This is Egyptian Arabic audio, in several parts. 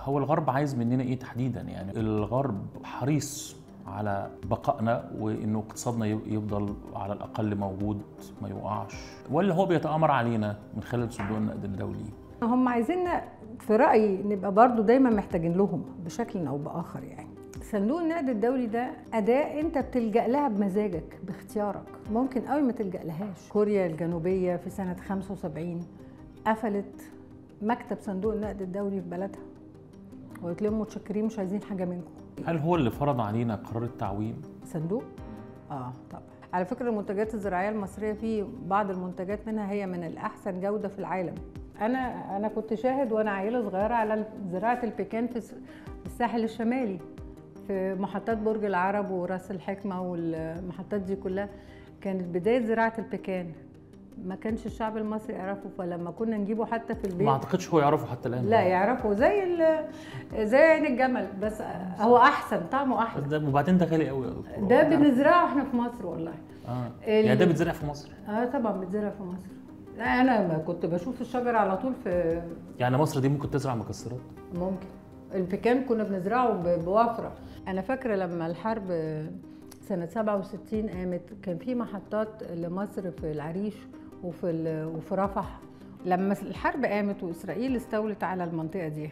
هو الغرب عايز مننا ايه تحديدا يعني الغرب حريص على بقائنا وانه اقتصادنا يفضل على الاقل موجود ما يوقعش ولا هو بيتامر علينا من خلال صندوق النقد الدولي هم عايزيننا في رايي نبقى برضو دايما محتاجين لهم بشكل او باخر يعني صندوق النقد الدولي ده أداة أنت بتلجأ لها بمزاجك باختيارك ممكن قوي ما تلجأ لهاش كوريا الجنوبية في سنة 75 قفلت مكتب صندوق النقد الدولي في بلدها وقلت لهم متشكرين مش عايزين حاجة منكم هل هو اللي فرض علينا قرار التعويم؟ صندوق؟ اه طبعا على فكرة المنتجات الزراعية المصرية في بعض المنتجات منها هي من الأحسن جودة في العالم أنا أنا كنت شاهد وأنا عيلة صغيرة على زراعة البيكان في الساحل الشمالي في محطات برج العرب وراس الحكمة والمحطات دي كلها كانت بداية زراعة البيكان ما كانش الشعب المصري يعرفه فلما كنا نجيبه حتى في البيت ما اعتقدش هو يعرفه حتى الان لا يعرفه زي زي عين الجمل بس هو احسن طعمه احسن ده وبعدين ده غالي قوي ده بنزرعه احنا في مصر والله اه يعني ده بيتزرع في مصر اه طبعا بيتزرع في مصر انا ما كنت بشوف الشجر على طول في يعني مصر دي ممكن تزرع مكسرات ممكن البيكان كنا بنزرعه بوفره انا فاكره لما الحرب سنه 67 قامت كان في محطات لمصر في العريش وفي وفي رفح لما الحرب قامت واسرائيل استولت على المنطقه دي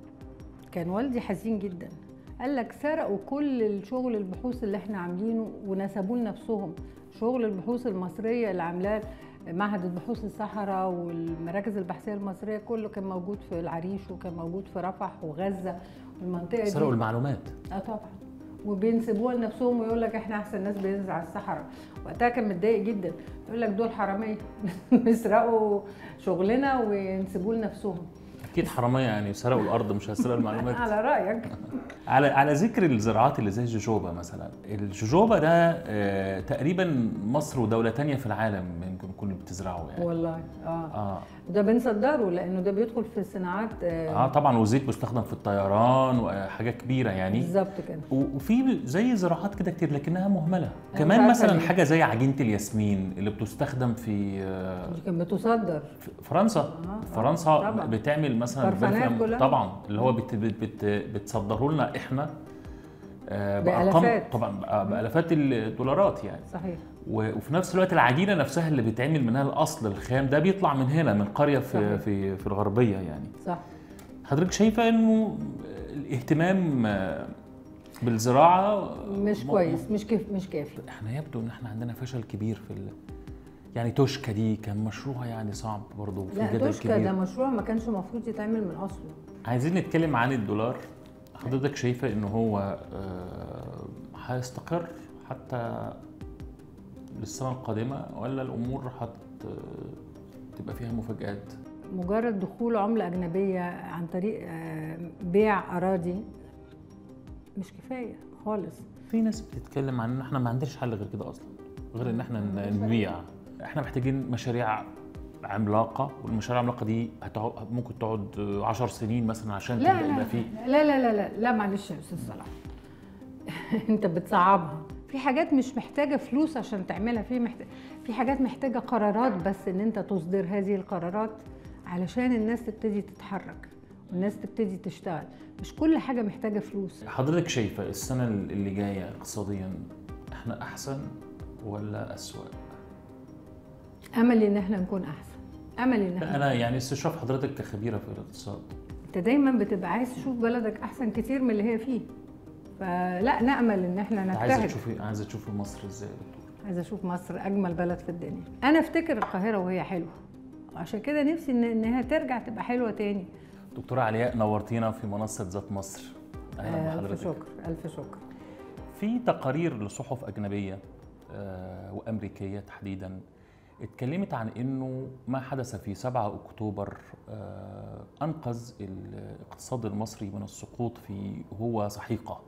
كان والدي حزين جدا قال لك سرقوا كل الشغل البحوث اللي احنا عاملينه ونسبوه لنفسهم شغل البحوث المصريه اللي عاملاه معهد البحوث الصحراء والمراكز البحثيه المصريه كله كان موجود في العريش وكان موجود في رفح وغزه والمنطقه دي سرقوا المعلومات اه طبعا وبينسبوها لنفسهم ويقول لك احنا احسن ناس بنزرع الصحراء وقتها كان متضايق جدا يقول لك دول حراميه بيسرقوا شغلنا وينسبوه لنفسهم اكيد حراميه يعني سرقوا الارض مش هيسرقوا المعلومات على رايك على على ذكر الزراعات اللي زي الجوجوبا مثلا الجوجوبا ده آه تقريبا مصر ودوله تانية في العالم ممكن تكون بتزرعه يعني والله اه, آه. ده بنصدره لانه ده بيدخل في الصناعات آه, اه طبعا والزيت بيستخدم في الطيران وحاجه كبيره يعني بالظبط كده وفي زي زراعات كده كتير لكنها مهمله كمان مثلا ليه. حاجه زي عجينه الياسمين اللي بتستخدم في آه كانت بتصدر في فرنسا آه فرنسا آه بتعمل مثلا طبعا اللي هو بت بت بت بتصدره لنا احنا بألفات طبعا بالافات الدولارات يعني صحيح وفي نفس الوقت العجينه نفسها اللي بيتعمل منها الاصل الخام ده بيطلع من هنا من قريه في صحيح. في في الغربيه يعني صح حضرتك شايفه انه الاهتمام بالزراعه مش كويس مش كيف مش كافي احنا يبدو ان احنا عندنا فشل كبير في ال... يعني توشكا دي كان مشروع يعني صعب برضه في لا جدل توشكا كبير ده مشروع ما كانش المفروض يتعمل من اصله عايزين نتكلم عن الدولار حضرتك شايفه ان هو هيستقر حتى للسنه القادمه ولا الامور هتبقى فيها مفاجآت؟ مجرد دخول عمله اجنبيه عن طريق بيع اراضي مش كفايه خالص في ناس بتتكلم عن ان احنا ما عندناش حل غير كده اصلا غير ان احنا نبيع احنا محتاجين مشاريع عملاقه والمشاريع العملاقه دي هتقعد ممكن تقعد 10 سنين مثلا عشان لا تبدا لا يبقى فيه لا لا لا لا لا معلش يا استاذ صلاح انت بتصعبها في حاجات مش محتاجه فلوس عشان تعملها في محتاج في حاجات محتاجه قرارات بس ان انت تصدر هذه القرارات علشان الناس تبتدي تتحرك والناس تبتدي تشتغل مش كل حاجه محتاجه فلوس حضرتك شايفه السنه اللي جايه اقتصاديا احنا احسن ولا اسوأ؟ املي ان احنا نكون احسن املي ان احنا انا يعني استشراف حضرتك كخبيره في الاقتصاد انت دايما بتبقى عايز تشوف بلدك احسن كتير من اللي هي فيه فلا نامل ان احنا نجتهد عايزه تشوفي عايزه تشوفي مصر ازاي يا دكتور عايزه اشوف مصر اجمل بلد في الدنيا انا افتكر القاهره وهي حلوه وعشان كده نفسي ان انها ترجع تبقى حلوه تاني دكتوره علياء نورتينا في منصه ذات مصر اهلا بحضرتك الف شكر الف شكر في تقارير لصحف اجنبيه وامريكيه تحديدا اتكلمت عن انه ما حدث في 7 اكتوبر انقذ الاقتصاد المصري من السقوط في هو سحيقه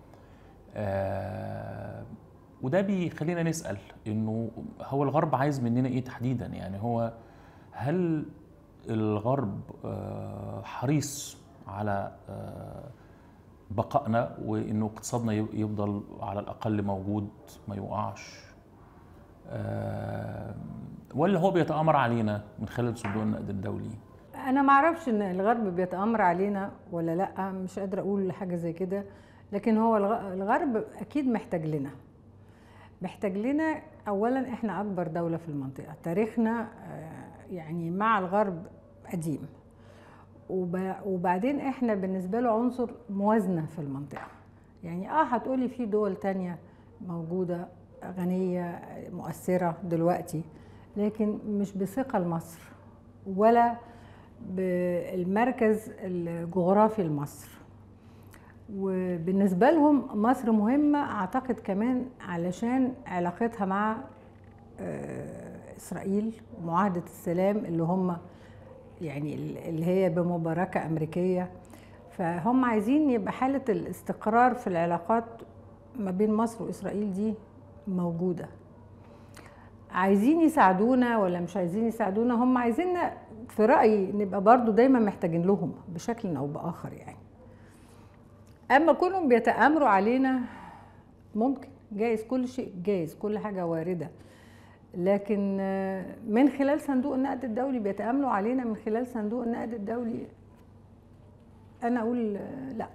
وده بيخلينا نسال انه هو الغرب عايز مننا ايه تحديدا يعني هو هل الغرب حريص على بقائنا وانه اقتصادنا يفضل على الاقل موجود ما يوقعش ولا هو بيتامر علينا من خلال صندوق النقد الدولي انا ما اعرفش ان الغرب بيتامر علينا ولا لا مش قادره اقول حاجه زي كده لكن هو الغ- الغرب اكيد محتاج لنا محتاج لنا اولا احنا اكبر دوله في المنطقه تاريخنا آه، يعني مع الغرب قديم وب- وبعدين احنا بالنسبه له عنصر موازنه في المنطقه يعني اه هتقولي في دول تانية موجوده غنيه مؤثره دلوقتي لكن مش بثقه لمصر ولا بالمركز الجغرافي لمصر وبالنسبة لهم مصر مهمة أعتقد كمان علشان علاقتها مع آه، إسرائيل ومعاهدة السلام اللي هم يعني اللي هي بمباركة أمريكية فهم عايزين يبقى حالة الاستقرار في العلاقات ما بين مصر وإسرائيل دي موجودة عايزين يساعدونا ولا مش عايزين يساعدونا هم عايزيننا في رأيي نبقى برضو دايما محتاجين لهم بشكل أو بآخر يعني اما كونهم بيتآمروا علينا ممكن جايز كل شيء جايز كل حاجة واردة لكن آه، من خلال صندوق النقد الدولي بيتآمروا علينا من خلال صندوق النقد الدولي أنا أقول آه، لا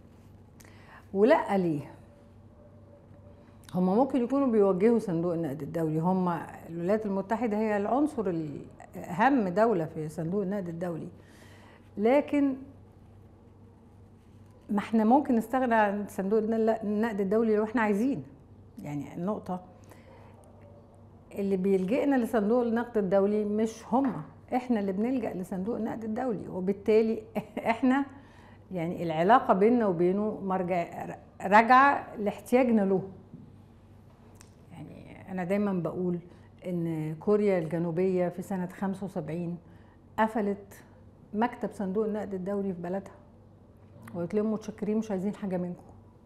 ولا ليه هم ممكن يكونوا بيوجهوا صندوق النقد الدولي هم الولايات المتحدة هي العنصر الأهم دولة في صندوق النقد الدولي لكن ما احنا ممكن نستغنى عن صندوق النقد الدولي لو احنا عايزين يعني النقطة اللي بيلجئنا لصندوق النقد الدولي مش هم احنا اللي بنلجأ لصندوق النقد الدولي وبالتالي احنا يعني العلاقة بيننا وبينه مرجع راجعة لاحتياجنا له يعني أنا دايما بقول إن كوريا الجنوبية في سنة 75 قفلت مكتب صندوق النقد الدولي في بلدها وقلت لهم متشكرين مش عايزين حاجه منكم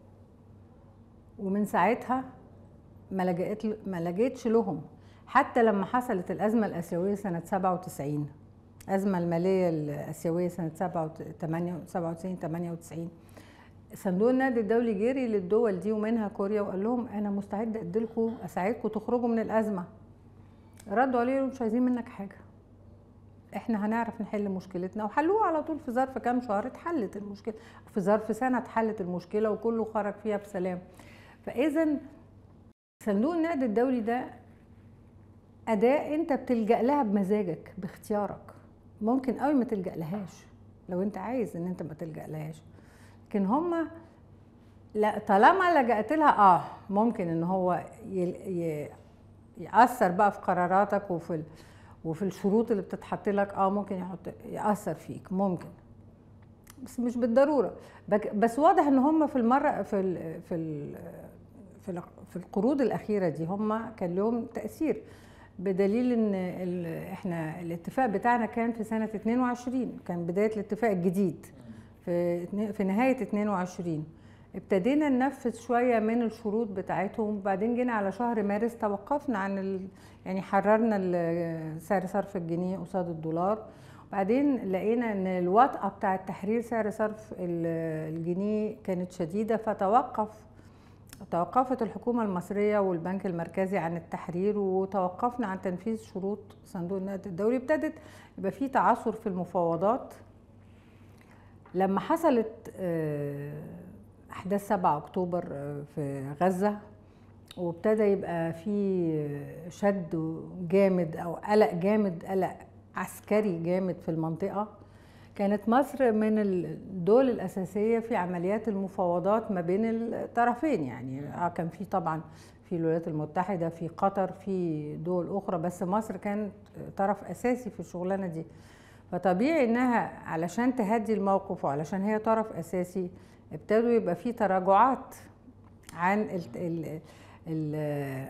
ومن ساعتها ما لجأت ما لجيتش لهم حتى لما حصلت الازمه الاسيويه سنه 97 الازمه الماليه الاسيويه سنه 97 98 صندوق النقد الدولي جري للدول دي ومنها كوريا وقال لهم انا مستعد اديلكم اساعدكم تخرجوا من الازمه ردوا عليه مش عايزين منك حاجه احنا هنعرف نحل مشكلتنا وحلوها على طول في ظرف كام شهر اتحلت المشكله في ظرف سنه اتحلت المشكله وكله خرج فيها بسلام فاذا صندوق النقد الدولي ده اداه انت بتلجا لها بمزاجك باختيارك ممكن قوي ما تلجا لهاش لو انت عايز ان انت ما تلجا لهاش لكن هما لا طالما لجأت لها اه ممكن ان هو ي... يأثر بقى في قراراتك وفي ال... وفي الشروط اللي بتتحط لك اه ممكن يحط ياثر فيك ممكن بس مش بالضروره بس واضح ان هم في المره في ال في ال في, في القروض الاخيره دي هم كان لهم تاثير بدليل ان احنا الاتفاق بتاعنا كان في سنه 22 كان بدايه الاتفاق الجديد في في نهايه 22 ابتدينا ننفذ شويه من الشروط بتاعتهم وبعدين جينا على شهر مارس توقفنا عن ال... يعني حررنا سعر صرف الجنيه قصاد الدولار وبعدين لقينا ان الوطأة بتاعة تحرير سعر صرف الجنيه كانت شديدة فتوقف توقفت الحكومة المصرية والبنك المركزي عن التحرير وتوقفنا عن تنفيذ شروط صندوق النقد الدولي ابتدت يبقى في تعثر في المفاوضات لما حصلت احداث 7 اكتوبر في غزه وابتدى يبقى في شد جامد او قلق جامد قلق عسكري جامد في المنطقه كانت مصر من الدول الاساسيه في عمليات المفاوضات ما بين الطرفين يعني كان في طبعا في الولايات المتحده في قطر في دول اخرى بس مصر كانت طرف اساسي في الشغلانه دي فطبيعي انها علشان تهدي الموقف وعلشان هي طرف اساسي ابتدوا يبقى في تراجعات عن ال ال ال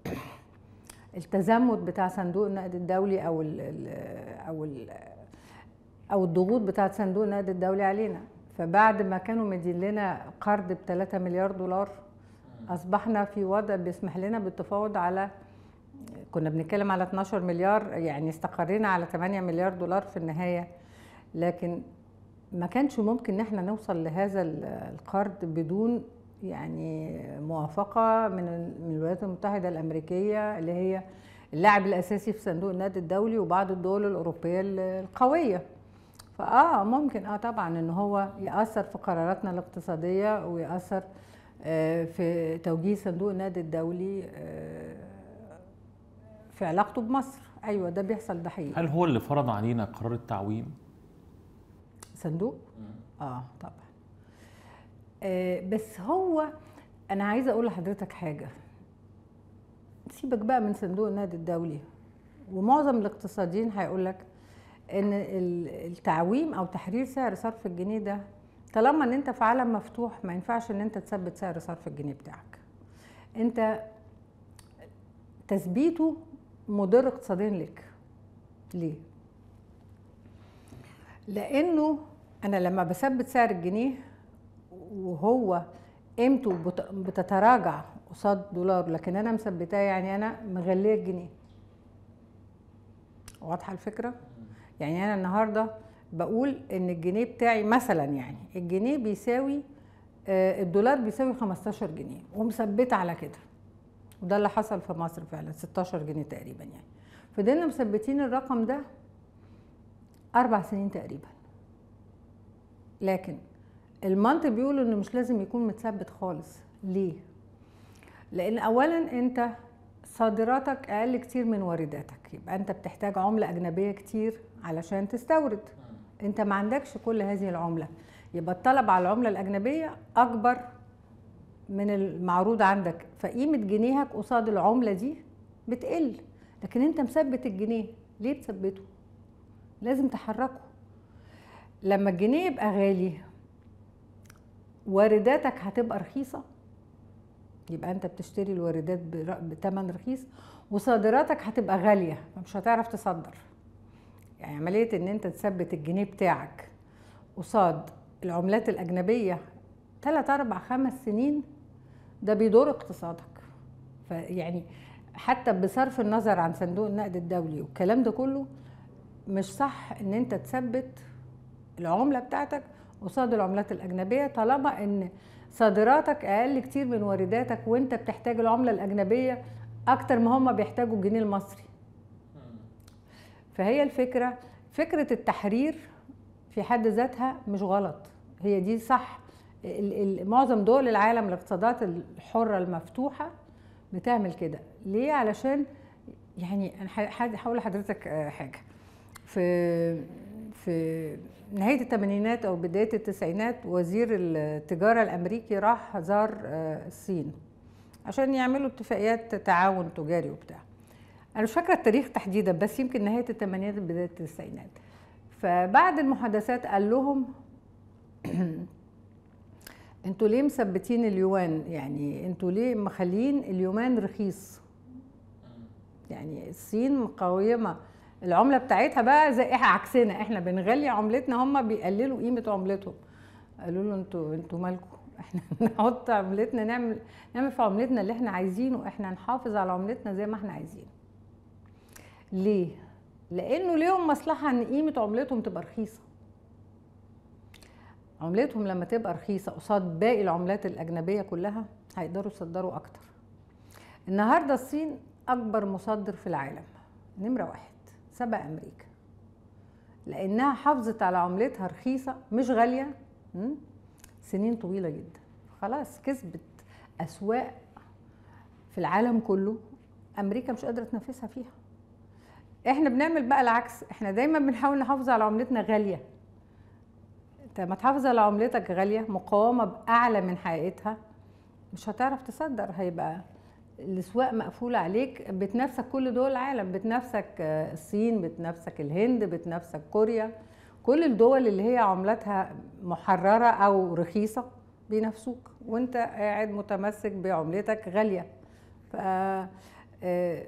التزمت بتاع صندوق النقد الدولي او ال او ال او الضغوط بتاعه صندوق النقد الدولي علينا فبعد ما كانوا مدين لنا قرض ب 3 مليار دولار اصبحنا في وضع بيسمح لنا بالتفاوض على كنا بنتكلم على 12 مليار يعني استقرينا على 8 مليار دولار في النهايه لكن ما كانش ممكن ان احنا نوصل لهذا القرض بدون يعني موافقه من من الولايات المتحده الامريكيه اللي هي اللاعب الاساسي في صندوق النقد الدولي وبعض الدول الاوروبيه القويه فاه ممكن اه طبعا ان هو ياثر في قراراتنا الاقتصاديه وياثر آه، في توجيه صندوق النقد الدولي آه، في علاقته بمصر ايوه ده بيحصل ده حقيقي هل هو اللي فرض علينا قرار التعويم؟ صندوق اه طبعا آه بس هو انا عايزه اقول لحضرتك حاجه سيبك بقى من صندوق النقد الدولي ومعظم الاقتصاديين هيقول لك ان ال- التعويم او تحرير سعر صرف الجنيه ده طالما ان انت في عالم مفتوح ما ينفعش ان انت تثبت سعر صرف الجنيه بتاعك انت تثبيته مضر اقتصاديا لك ليه لانه انا لما بثبت سعر الجنيه وهو قيمته بت- بتتراجع قصاد دولار لكن انا مثبتاه يعني انا مغليه الجنيه واضحه الفكره يعني انا النهارده بقول ان الجنيه بتاعي مثلا يعني الجنيه بيساوي آه، الدولار بيساوي 15 جنيه ومثبته على كده وده اللي حصل في مصر فعلا 16 جنيه تقريبا يعني فضلنا مثبتين الرقم ده اربع سنين تقريبا لكن المنطق بيقول انه مش لازم يكون متثبت خالص ليه لان اولا انت صادراتك اقل كتير من وارداتك يبقى انت بتحتاج عمله اجنبيه كتير علشان تستورد انت ما عندكش كل هذه العمله يبقى الطلب على العمله الاجنبيه اكبر من المعروض عندك فقيمه جنيهك قصاد العمله دي بتقل لكن انت مثبت الجنيه ليه بتثبته لازم تحركه لما الجنيه يبقى غالي وارداتك هتبقى رخيصه يبقى انت بتشتري الواردات بر- بتمن رخيص وصادراتك هتبقى غاليه فمش هتعرف تصدر يعني عمليه ان انت تثبت الجنيه بتاعك قصاد العملات الاجنبيه 3 4 5 سنين ده بيضر اقتصادك فيعني حتى بصرف النظر عن صندوق النقد الدولي والكلام ده كله مش صح ان انت تثبت العمله بتاعتك قصاد العملات الاجنبيه طالما ان صادراتك اقل كتير من وارداتك وانت بتحتاج العمله الاجنبيه اكتر ما هم بيحتاجوا الجنيه المصري فهي الفكره فكره التحرير في حد ذاتها مش غلط هي دي صح ال- ال- معظم دول العالم الاقتصادات الحره المفتوحه بتعمل كده ليه علشان يعني انا ح- ح- هقول لحضرتك آه، حاجه في في نهايه الثمانينات او بدايه التسعينات وزير التجاره الامريكي راح زار آه، الصين عشان يعملوا اتفاقيات تعاون تجاري وبتاع انا مش فاكره التاريخ تحديدا بس يمكن نهايه الثمانينات بدايه التسعينات فبعد المحادثات قال لهم انتوا ليه مثبتين اليوان يعني انتوا ليه مخلين اليوان رخيص يعني الصين مقومه العمله بتاعتها بقى زي احنا عكسنا احنا بنغلي عملتنا هم بيقللوا قيمه عملتهم قالوا له انتوا انتوا مالكم احنا نحط عملتنا نعمل نعمل في عملتنا اللي احنا عايزينه احنا نحافظ على عملتنا زي ما احنا عايزين ليه لانه ليهم مصلحه ان قيمه عملتهم تبقى رخيصه عملتهم لما تبقى رخيصه قصاد باقي العملات الاجنبيه كلها هيقدروا يصدروا اكتر النهارده الصين اكبر مصدر في العالم نمره واحد سبق امريكا لانها حافظت على عملتها رخيصه مش غاليه م? سنين طويله جدا خلاص كسبت اسواق في العالم كله امريكا مش قادره تنافسها فيها احنا بنعمل بقى العكس احنا دايما بنحاول نحافظ على عملتنا غاليه انت لما تحافظ على عملتك غاليه مقاومه باعلى من حقيقتها مش هتعرف تصدر هيبقى الاسواق مقفوله عليك بتنافسك كل دول العالم بتنافسك آه، الصين بتنافسك الهند بتنافسك كوريا كل الدول اللي هي عملتها محرره او رخيصه بينافسوك وانت قاعد متمسك بعملتك غاليه ف آه،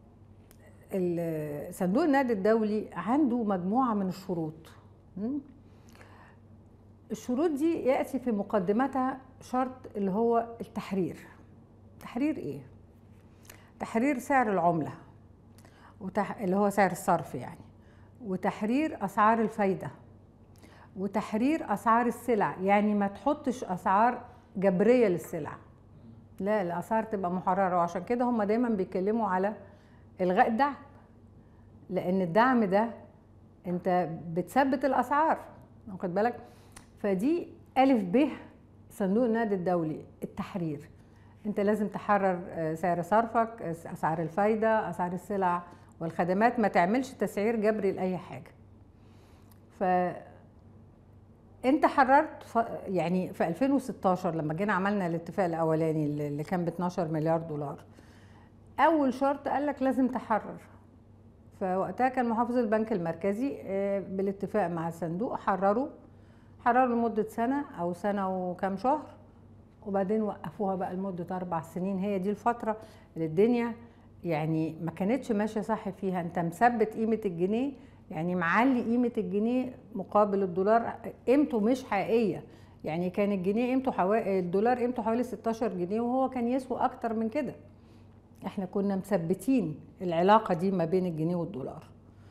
ال- صندوق النقد الدولي عنده مجموعه من الشروط م? الشروط دي ياتي في مقدمتها شرط اللي هو التحرير تحرير ايه تحرير سعر العمله وتح... اللي هو سعر الصرف يعني وتحرير اسعار الفايده وتحرير اسعار السلع يعني ما تحطش اسعار جبريه للسلع لا الاسعار تبقى محرره وعشان كده هم دايما بيتكلموا على الغاء الدعم لان الدعم ده انت بتثبت الاسعار واخد بالك فدي الف ب صندوق النقد الدولي التحرير انت لازم تحرر آه، سعر صرفك آه، اسعار الفايده اسعار السلع والخدمات ما تعملش تسعير جبري لاي حاجه ف انت حررت ف... يعني في 2016 لما جينا عملنا الاتفاق الاولاني اللي اللي كان ب 12 مليار دولار اول شرط قال لك لازم تحرر فوقتها كان محافظ البنك المركزي آه، بالاتفاق مع الصندوق حرروا حرروا لمدة سنة أو سنة وكام شهر وبعدين وقفوها بقى لمدة أربع سنين هي دي الفترة اللي الدنيا يعني ما كانتش ماشية صح فيها أنت مثبت قيمة الجنيه يعني معلي قيمة الجنيه مقابل الدولار قيمته مش حقيقية يعني كان الجنيه قيمته حوالي الدولار قيمته حوالي 16 جنيه وهو كان يسوى أكتر من كده احنا كنا مثبتين العلاقة دي ما بين الجنيه والدولار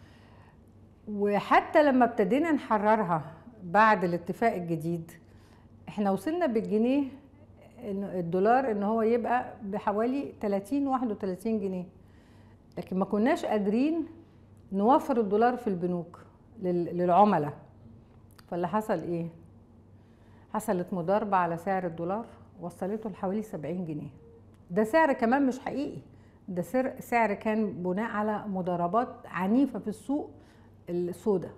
وحتى لما ابتدينا نحررها بعد الاتفاق الجديد احنا وصلنا بالجنيه إن الدولار ان هو يبقى بحوالي 30 31 جنيه لكن ما كناش قادرين نوفر الدولار في البنوك لل- للعملاء فاللي حصل ايه حصلت مضاربة على سعر الدولار وصلته لحوالي 70 جنيه ده سعر كمان مش حقيقي ده سعر سعر كان بناء على مضاربات عنيفة في السوق السوداء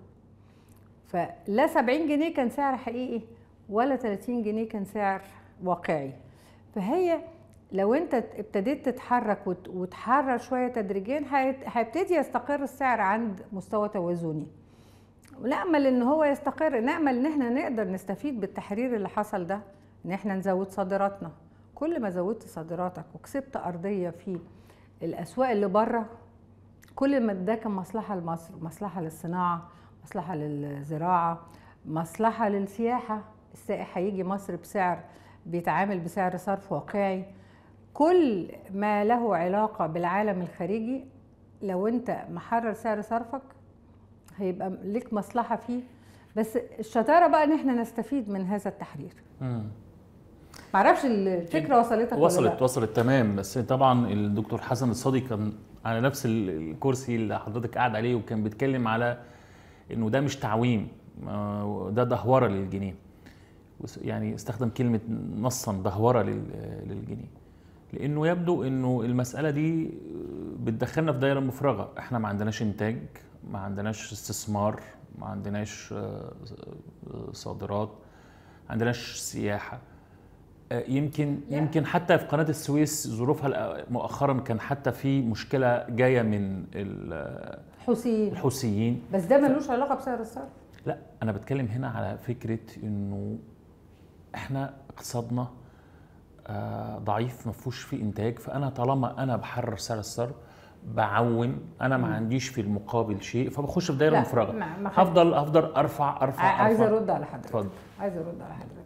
فلا 70 جنيه كان سعر حقيقي ولا 30 جنيه كان سعر واقعي فهي لو انت ابتديت تتحرك وت- وتحرر شويه تدريجيا هيت- هيبتدي يستقر السعر عند مستوى توازني ونامل ان هو يستقر نامل ان احنا نقدر نستفيد بالتحرير اللي حصل ده ان احنا نزود صادراتنا كل ما زودت صادراتك وكسبت ارضيه في الاسواق اللي بره كل ما ده كان مصلحه لمصر مصلحه للصناعه مصلحه للزراعه مصلحه للسياحه السائح هيجي مصر بسعر بيتعامل بسعر صرف واقعي كل ما له علاقه بالعالم الخارجي لو انت محرر سعر صرفك هيبقى ليك مصلحه فيه بس الشطاره بقى ان احنا نستفيد من هذا التحرير مم. معرفش الفكره وصلتك ولا وصلت لا وصلت تمام بس طبعا الدكتور حسن الصادق كان على نفس ال- الكرسي اللي حضرتك قاعد عليه وكان بيتكلم على انه ده مش تعويم آه، ده دهوره للجنيه وس- يعني استخدم كلمه نصا دهوره لل- للجنيه لانه يبدو انه المساله دي بتدخلنا في دايره مفرغه احنا ما عندناش انتاج ما عندناش استثمار ما عندناش آه، صادرات ما عندناش سياحه آه، يمكن لا. يمكن حتى في قناه السويس ظروفها الأ- مؤخرا كان حتى في مشكله جايه من ال- حسين الحوثيين بس ده ملوش علاقه بسعر الصرف لا انا بتكلم هنا على فكره انه احنا اقتصادنا آه، ضعيف ما فيهوش فيه انتاج فانا طالما انا بحرر سعر الصرف بعوم انا ما عنديش في المقابل شيء فبخش في دايره لا، مفرغه ما- ما خد- هفضل افضل ارفع ارفع ع- عايزه ارفع ارد على حضرتك اتفضل عايزه ارد على حضرتك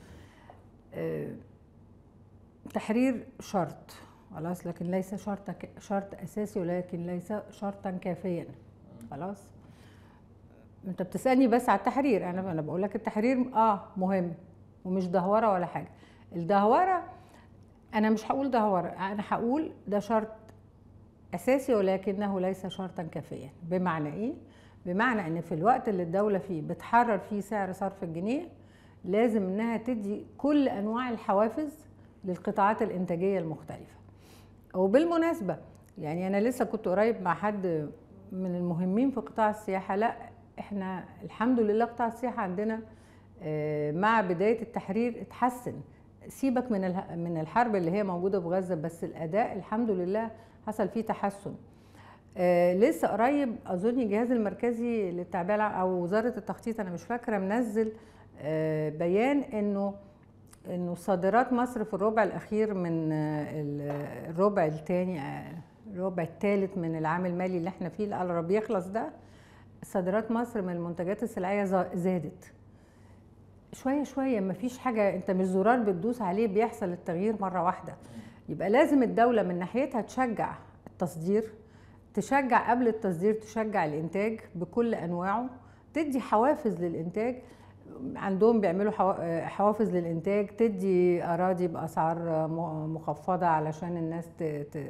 آه، تحرير شرط خلاص لكن ليس شرط ك- شرط اساسي ولكن ليس شرطا كافيا خلاص انت بتسالني بس على التحرير انا انا بقول لك التحرير اه مهم ومش دهوره ولا حاجه الدهوره انا مش هقول دهوره انا هقول ده شرط اساسي ولكنه ليس شرطا كافيا بمعنى ايه بمعنى ان في الوقت اللي الدوله فيه بتحرر فيه سعر صرف الجنيه لازم انها تدي كل انواع الحوافز للقطاعات الانتاجيه المختلفه وبالمناسبه يعني انا لسه كنت قريب مع حد من المهمين في قطاع السياحه لا احنا الحمد لله قطاع السياحه عندنا آه، مع بدايه التحرير اتحسن سيبك من اله- من الحرب اللي هي موجوده في غزه بس الاداء الحمد لله حصل فيه تحسن آه لسه قريب اظن الجهاز المركزي للتعبئه الع- او وزاره التخطيط انا مش فاكره منزل آه بيان انه انه صادرات مصر في الربع الاخير من آه، ال- الربع الثاني الربع الثالث من العام المالي اللي احنا فيه اللي قرب يخلص ده صادرات مصر من المنتجات السلعيه زا- زادت شويه شويه مفيش حاجه انت مش زرار بتدوس عليه بيحصل التغيير مره واحده يبقى لازم الدوله من ناحيتها تشجع التصدير تشجع قبل التصدير تشجع الانتاج بكل انواعه تدي حوافز للانتاج عندهم بيعملوا حوا- حوافز للانتاج تدي اراضي باسعار م- مخفضه علشان الناس ت- ت-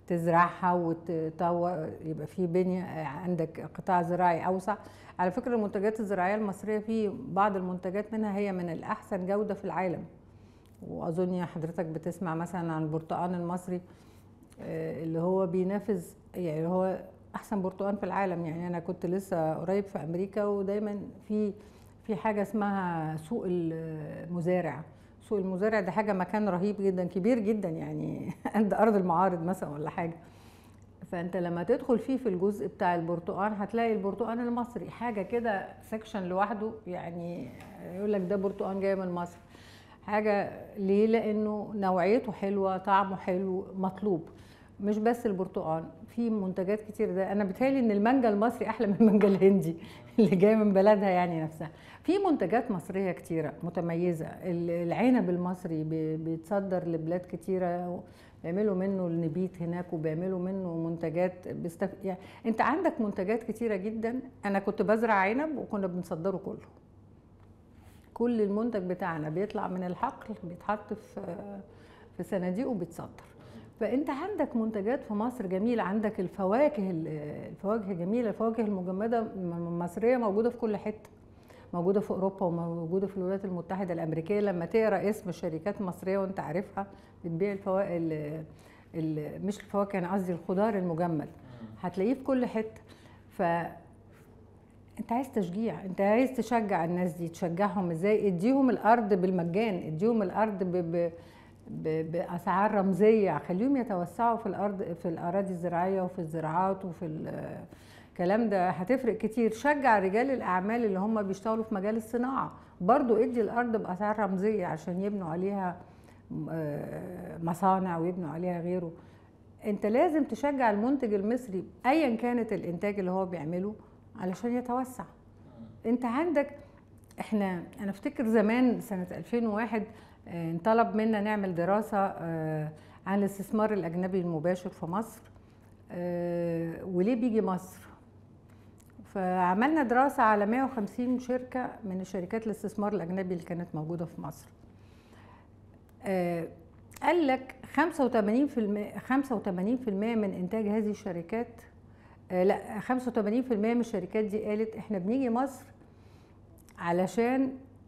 تزرعها وتطور يبقى في بنية عندك قطاع زراعي أوسع على فكرة المنتجات الزراعية المصرية في بعض المنتجات منها هي من الأحسن جودة في العالم وأظن حضرتك بتسمع مثلا عن البرتقال المصري آه، اللي هو بينافس يعني هو أحسن برتقال في العالم يعني أنا كنت لسه قريب في أمريكا ودايما في في حاجة اسمها سوق المزارع سوق المزارع ده حاجة مكان رهيب جدا كبير جدا يعني عند أرض المعارض مثلا ولا حاجة فانت لما تدخل فيه في الجزء بتاع البرتقال هتلاقي البرتقال المصري حاجه كده سكشن لوحده يعني يقول لك ده برتقال جاي من مصر حاجه ليه لانه نوعيته حلوه طعمه حلو مطلوب مش بس البرتقال في منتجات كتير ده انا بتهيألي ان المانجا المصري احلى من المانجا الهندي اللي جايه من بلدها يعني نفسها في منتجات مصريه كتيره متميزه العنب المصري بيتصدر لبلاد كتيره بيعملوا منه النبيت هناك وبيعملوا منه منتجات بستف... يعني انت عندك منتجات كتيره جدا انا كنت بزرع عنب وكنا بنصدره كله كل المنتج بتاعنا بيطلع من الحقل بيتحط في في صناديق وبيتصدر فانت عندك منتجات في مصر جميله عندك الفواكه الفواكه جميله الفواكه المجمده المصريه موجوده في كل حته موجوده في اوروبا وموجوده في الولايات المتحده الامريكيه لما تقرا اسم شركات مصريه وانت عارفها بتبيع الفواكه مش الفواكه انا قصدي الخضار المجمد هتلاقيه في كل حته ف انت عايز تشجيع انت عايز تشجع الناس دي تشجعهم ازاي اديهم الارض بالمجان اديهم الارض ب... ب... ب... باسعار رمزيه خليهم يتوسعوا في الارض في الاراضي الزراعيه وفي الزراعات وفي الكلام ده هتفرق كتير شجع رجال الاعمال اللي هم بيشتغلوا في مجال الصناعه برضو ادي الارض باسعار رمزيه عشان يبنوا عليها مصانع ويبنوا عليها غيره انت لازم تشجع المنتج المصري ايا كانت الانتاج اللي هو بيعمله علشان يتوسع انت عندك احنا انا افتكر زمان سنه 2001 انطلب منا نعمل دراسه عن الاستثمار الاجنبي المباشر في مصر وليه بيجي مصر فعملنا دراسة على 150 شركة من الشركات الاستثمار الأجنبي اللي كانت موجودة في مصر قال لك 85% 85% من إنتاج هذه الشركات لا 85% من الشركات دي قالت احنا بنيجي مصر علشان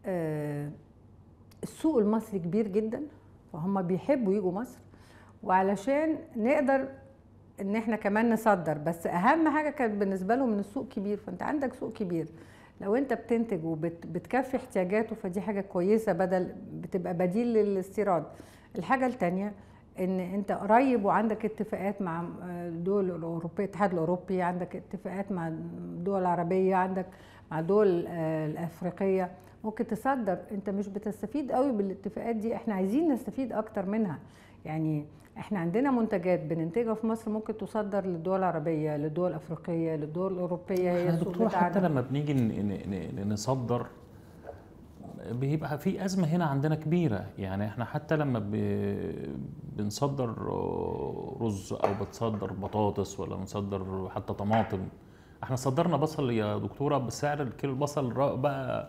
السوق المصري كبير جدا فهم بيحبوا يجوا مصر وعلشان نقدر ان احنا كمان نصدر بس اهم حاجه كانت بالنسبه لهم ان السوق كبير فانت عندك سوق كبير لو انت بتنتج وبتكفي احتياجاته فدي حاجه كويسه بدل بتبقى بديل للاستيراد الحاجه الثانيه ان انت قريب وعندك اتفاقات مع الدول الاوروبيه الاتحاد الاوروبي عندك اتفاقات مع الدول العربيه عندك مع الدول الافريقيه ممكن تصدر انت مش بتستفيد قوي بالاتفاقات دي احنا عايزين نستفيد اكتر منها يعني احنا عندنا منتجات بننتجها في مصر ممكن تصدر للدول العربيه للدول الافريقيه للدول الاوروبيه هي دكتور حتى لما بنيجي نصدر بيبقى في ازمه هنا عندنا كبيره يعني احنا حتى لما بنصدر رز او بتصدر بطاطس ولا بنصدر حتى طماطم احنا صدرنا بصل يا دكتوره بسعر الكيلو البصل بقى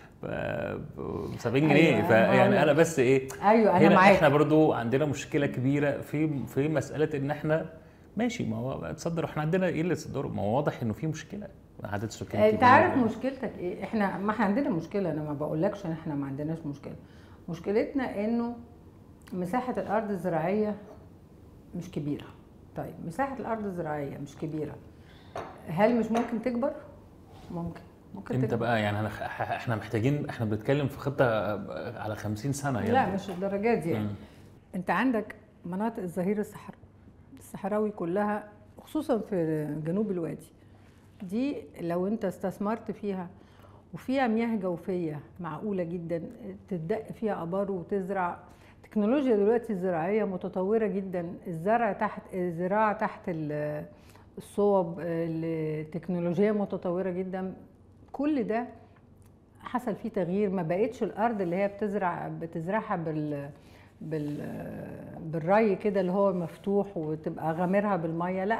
ب 70 جنيه أيوة فيعني انا بس ايه ايوه انا هنا معاك احنا برضو عندنا مشكله كبيره في في مساله ان احنا ماشي ما هو تصدر احنا عندنا ايه اللي تصدره ما هو واضح انه في مشكله عدد السكان انت عارف مشكلتك ايه احنا ما احنا عندنا مشكله انا ما بقولكش ان احنا ما عندناش مشكله مشكلتنا انه مساحه الارض الزراعيه مش كبيره طيب مساحه الارض الزراعيه مش كبيره هل مش ممكن تكبر ممكن ممكن انت تكبر. بقى يعني احنا محتاجين احنا بنتكلم في خطه على 50 سنه يعني لا مش الدرجات دي يعني. انت عندك مناطق الظهير الصحراء الصحراوي كلها خصوصا في جنوب الوادي دي لو انت استثمرت فيها وفيها مياه جوفيه معقوله جدا تدق فيها ابار وتزرع التكنولوجيا دلوقتي الزراعيه متطوره جدا الزرع تحت الزراعه تحت الصوب التكنولوجيا متطوره جدا كل ده حصل فيه تغيير ما بقتش الارض اللي هي بتزرع بتزرعها بال بال بالري كده اللي هو مفتوح وتبقى غامرها بالميه لا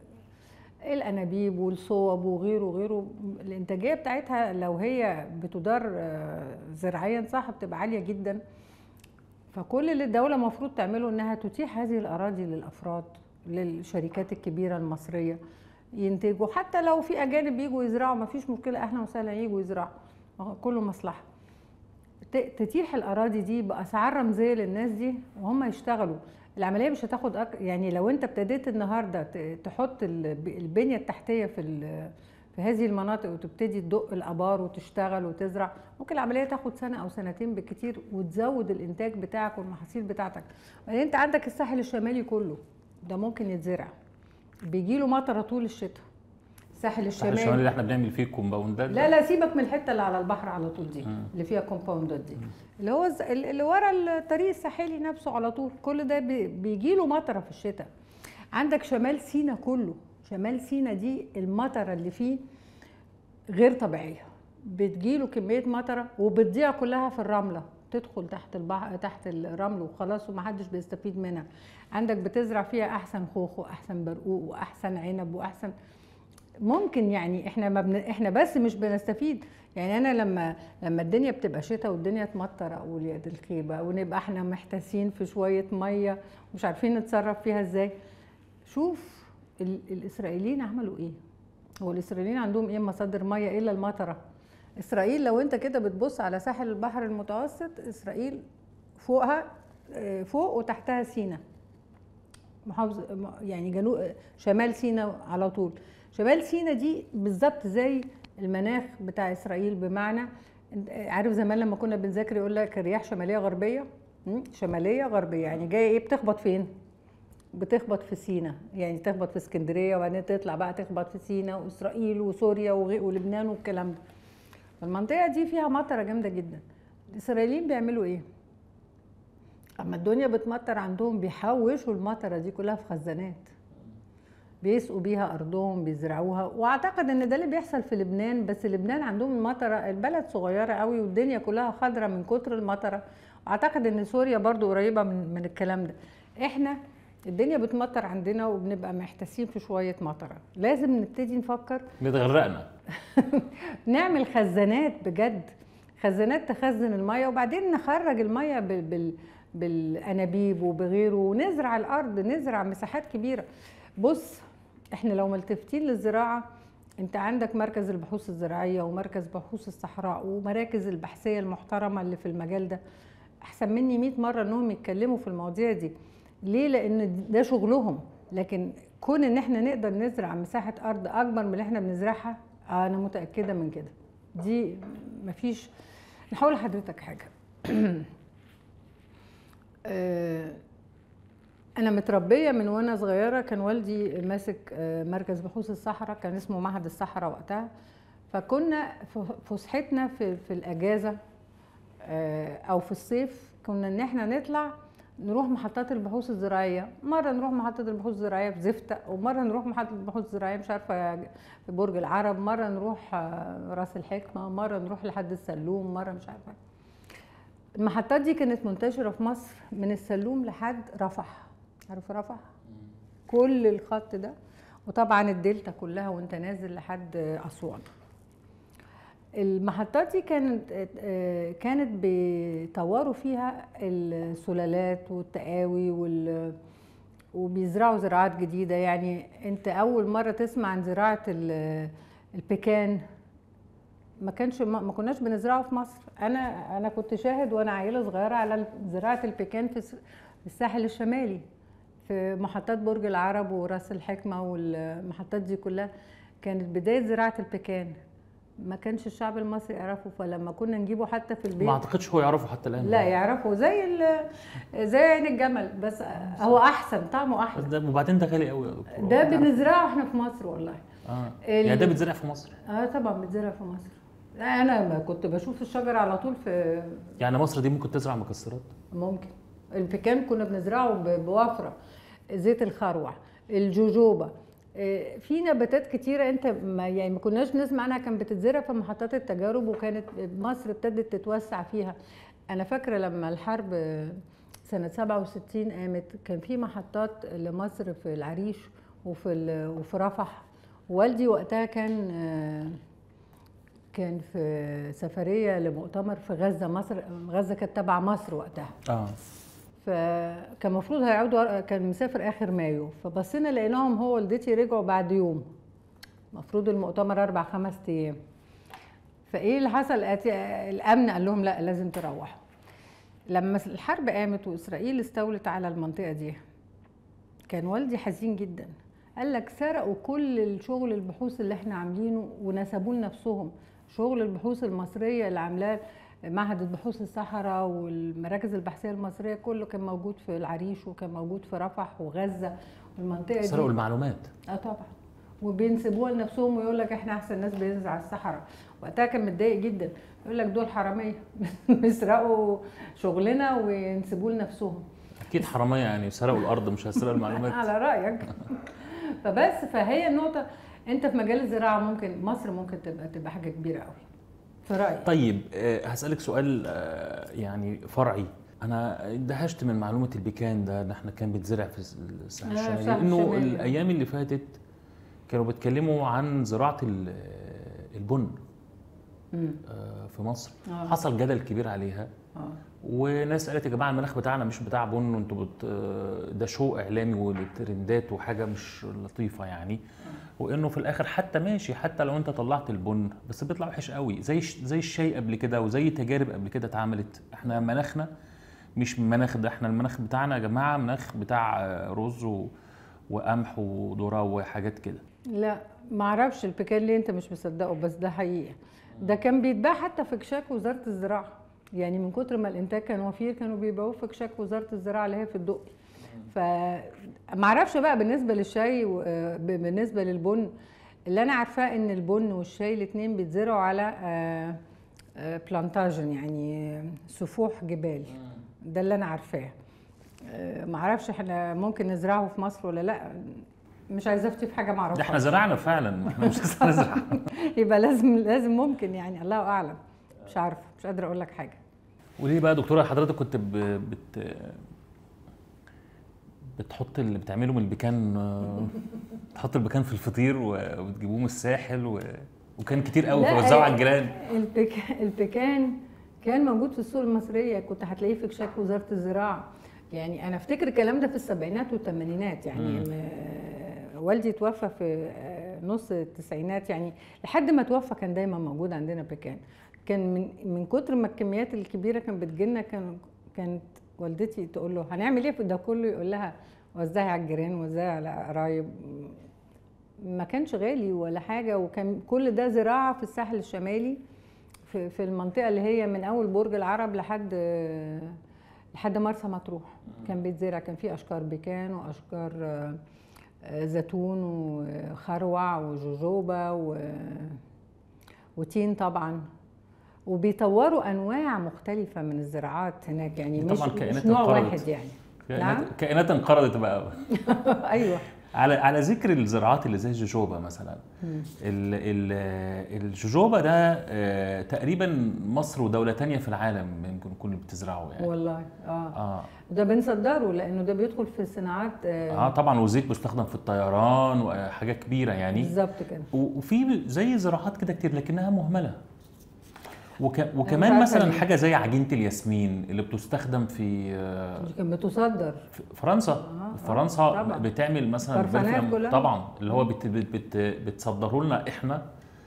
الانابيب والصوب وغيره وغيره الانتاجيه بتاعتها لو هي بتدار زراعيا صح بتبقى عاليه جدا فكل اللي الدوله المفروض تعمله انها تتيح هذه الاراضي للافراد للشركات الكبيره المصريه ينتجوا حتى لو في اجانب بيجوا يزرعوا ما فيش مشكله اهلا وسهلا يجوا يزرعوا أهو كله مصلحه ت- تتيح الاراضي دي باسعار رمزيه للناس دي وهم يشتغلوا العمليه مش هتاخد أك... يعني لو انت ابتديت النهارده ت- تحط الب- البنيه التحتيه في ال... في هذه المناطق وتبتدي تدق الابار وتشتغل وتزرع ممكن العمليه تاخد سنه او سنتين بالكتير وتزود الانتاج بتاعك والمحاصيل بتاعتك بعدين انت عندك الساحل الشمالي كله ده ممكن يتزرع بيجي له مطره طول الشتاء الساحل الساحل الشمالي الشمالي اللي احنا بنعمل فيه كومباوندات لا لا سيبك من الحته اللي على البحر على طول دي مم. اللي فيها كومباوندات دي اللي هو الز- اللي ورا الطريق الساحلي نفسه على طول كل ده بيجي له مطره في الشتاء عندك شمال سينا كله شمال سينا دي المطره اللي فيه غير طبيعيه بتجيله كميه مطره وبتضيع كلها في الرمله تدخل تحت البحر تحت الرمل وخلاص ومحدش بيستفيد منها عندك بتزرع فيها احسن خوخ واحسن برقوق واحسن عنب واحسن ممكن يعني احنا ما بن... احنا بس مش بنستفيد يعني انا لما لما الدنيا بتبقى شتاء والدنيا تمطر اقول يا دي الخيبه ونبقى احنا محتاسين في شويه ميه ومش عارفين نتصرف فيها ازاي شوف ال... الاسرائيليين عملوا ايه هو الاسرائيليين عندهم ايه مصادر ميه الا المطره اسرائيل لو انت كده بتبص على ساحل البحر المتوسط اسرائيل فوقها آه، فوق وتحتها سينا محافظه يعني جنوب شمال سينا على طول شمال سينا دي بالظبط زي المناخ بتاع اسرائيل بمعنى انت عارف زمان لما كنا بنذاكر يقول لك الرياح شماليه غربيه م? شماليه غربيه يعني جايه ايه بتخبط فين بتخبط في سينا يعني تخبط في اسكندريه وبعدين تطلع بقى تخبط في سينا واسرائيل وسوريا وغي- ولبنان والكلام ده فالمنطقه دي فيها مطره جامده جدا الاسرائيليين بيعملوا ايه اما الدنيا بتمطر عندهم بيحوشوا المطره دي كلها في خزانات بيسقوا بيها ارضهم بيزرعوها واعتقد ان ده اللي بيحصل في لبنان بس لبنان عندهم المطره البلد صغيره قوي والدنيا كلها خضره من كتر المطره واعتقد ان سوريا برضو قريبه من, من الكلام ده احنا الدنيا بتمطر عندنا وبنبقى محتاسين في شويه مطره لازم نبتدي نفكر بتغرقنا نعمل خزانات بجد خزانات تخزن الميه وبعدين نخرج الميه بال بال بالانابيب وبغيره ونزرع الارض نزرع مساحات كبيره بص احنا لو ملتفتين للزراعه انت عندك مركز البحوث الزراعيه ومركز بحوث الصحراء ومراكز البحثيه المحترمه اللي في المجال ده احسن مني 100 مره انهم يتكلموا في المواضيع دي ليه لان ده شغلهم لكن كون ان احنا نقدر نزرع مساحه ارض اكبر من اللي احنا بنزرعها انا متاكده من كده دي مفيش نحاول لحضرتك حاجه آه، انا متربيه من وانا صغيره كان والدي ماسك آه، مركز بحوث الصحراء كان اسمه معهد الصحراء وقتها فكنا ف- فسحتنا في في الاجازه آه، او في الصيف كنا ان احنا نطلع نروح محطات البحوث الزراعيه مره نروح محطه البحوث الزراعيه في زفته ومره نروح محطه البحوث الزراعيه مش عارفه في برج العرب مره نروح آه، راس الحكمه مره نروح لحد السلوم مره مش عارفه المحطات دي كانت منتشره في مصر من السلوم لحد رفح عارف رفح كل الخط ده وطبعا الدلتا كلها وانت نازل لحد اسوان المحطات دي كانت آه، كانت بيطوروا فيها السلالات والتقاوي وال وبيزرعوا زراعات جديده يعني انت اول مره تسمع عن زراعه ال- البيكان ما كانش ما ما كناش بنزرعه في مصر انا انا كنت شاهد وانا عيله صغيره على زراعه البيكان في الس- في الساحل الشمالي في محطات برج العرب وراس الحكمه والمحطات دي كلها كانت بدايه زراعه البيكان ما كانش الشعب المصري يعرفه فلما كنا نجيبه حتى في البيت ما اعتقدش هو يعرفه حتى الان لا يعرفوا زي ال- زي عين الجمل بس هو احسن طعمه بس احسن ده وبعدين ده غالي قوي يا دكتور ده بنزرعه احنا في مصر والله اه ال- يعني ده بيتزرع في مصر اه طبعا بتزرع في مصر انا ما كنت بشوف الشجر على طول في يعني مصر دي ممكن تزرع مكسرات ممكن البيكان كنا بنزرعه ب- بوفره زيت الخروع الجوجوبا آه، في نباتات كتيرة انت ما يعني ما كناش نسمع عنها كانت بتتزرع في محطات التجارب وكانت مصر ابتدت تتوسع فيها انا فاكرة لما الحرب آه، سنة 67 قامت كان في محطات لمصر في العريش وفي ال- وفي رفح والدي وقتها كان آه، كان في سفرية لمؤتمر في غزة مصر غزة كانت تبع مصر وقتها اه فكان المفروض هيقعدوا كان مسافر اخر مايو فبصينا لقيناهم هو والدتي رجعوا بعد يوم المفروض المؤتمر اربع خمس ايام فايه اللي حصل الامن قال لهم لا لازم تروحوا لما الحرب قامت واسرائيل استولت على المنطقه دي كان والدي حزين جدا قال لك سرقوا كل الشغل البحوث اللي احنا عاملينه ونسبوه لنفسهم شغل البحوث المصريه اللي عاملاه معهد البحوث الصحراء والمراكز البحثيه المصريه كله كان موجود في العريش وكان موجود في رفح وغزه والمنطقه دي سرقوا المعلومات اه طبعا وبينسبوها لنفسهم ويقول لك احنا احسن ناس بيزرع الصحراء وقتها كان متضايق جدا يقول لك دول حراميه بيسرقوا شغلنا وينسبوه لنفسهم اكيد حراميه يعني سرقوا الارض مش هيسرقوا المعلومات على رايك فبس فهي النقطه انت في مجال الزراعه ممكن مصر ممكن تبقى تبقى حاجه كبيره قوي في رايي طيب هسالك سؤال يعني فرعي انا اندهشت من معلومه البيكان ده ان احنا كان بيتزرع في الساحل الشمالي لانه الايام اللي فاتت كانوا بيتكلموا عن زراعه البن في مصر آه. حصل جدل كبير عليها آه. وناس قالت يا جماعه المناخ بتاعنا مش بتاع بن وانتوا بت... ده شو اعلامي وترندات وحاجه مش لطيفه يعني وانه في الاخر حتى ماشي حتى لو انت طلعت البن بس بيطلع وحش قوي زي زي الشاي قبل كده وزي تجارب قبل كده اتعملت احنا مناخنا مش مناخ ده احنا المناخ بتاعنا يا جماعه مناخ بتاع رز و... وقمح وذره وحاجات كده لا ما اعرفش البيكان ليه انت مش مصدقه بس ده حقيقه ده كان بيتباع حتى في كشاك وزاره الزراعه يعني من كتر ما الانتاج كان وفير كانوا بيبيعوه في كشاك وزاره الزراعه اللي هي في الدقي فما اعرفش بقى بالنسبه للشاي بالنسبه للبن اللي انا عارفاه ان البن والشاي الاثنين بيتزرعوا على بلانتاجن يعني سفوح جبال ده اللي انا عارفاه ما اعرفش احنا ممكن نزرعه في مصر ولا لا مش عايزه افتي في حاجه ما اعرفهاش احنا زرعنا فعلا احنا مش نزرع يبقى لازم لازم ممكن يعني الله اعلم مش عارفه مش قادره اقول لك حاجه وليه بقى دكتوره حضرتك كنت ب... بت بتحط اللي بتعمله من البيكان تحط البيكان في الفطير وبتجيبوه من الساحل و... وكان كتير قوي فوزعوا على الجيران البيكان البيكان كان موجود في السوق المصريه كنت هتلاقيه في كشاك وزاره الزراعه يعني انا افتكر الكلام ده في السبعينات والثمانينات يعني م. والدي توفى في نص التسعينات يعني لحد ما توفى كان دايما موجود عندنا بيكان كان من من كتر ما الكميات الكبيره كانت بتجيلنا كان كانت والدتي تقول له هنعمل ايه في ده كله يقول لها وزعي على الجيران وزعي على قرايب ما كانش غالي ولا حاجه وكان كل ده زراعه في الساحل الشمالي في, في المنطقه اللي هي من اول برج العرب لحد لحد مرسى مطروح كان بيتزرع كان في اشجار بيكان واشجار زيتون وخروع وجوجوبا و... وتين طبعا وبيطوروا انواع مختلفه من الزراعات هناك يعني مش, مش نوع واحد يعني كائنات نعم؟ كائنات انقرضت بقى ايوه على على ذكر الزراعات اللي زي الجوجوبا مثلا ال ال الجوجوبا ده آه تقريبا مصر ودوله تانية في العالم ممكن يكون بتزرعه يعني والله اه, آه. ده بنصدره لانه ده بيدخل في الصناعات آه, اه طبعا وزيت بيستخدم في الطيران وحاجه كبيره يعني بالظبط كده وفي زي زراعات كده كتير لكنها مهمله وك... وكمان مثلا ليه. حاجه زي عجينه الياسمين اللي بتستخدم في كانت بتصدر في فرنسا آه فرنسا آه طبعا. بتعمل مثلا طبعا اللي هو بت... بت... بتصدره لنا احنا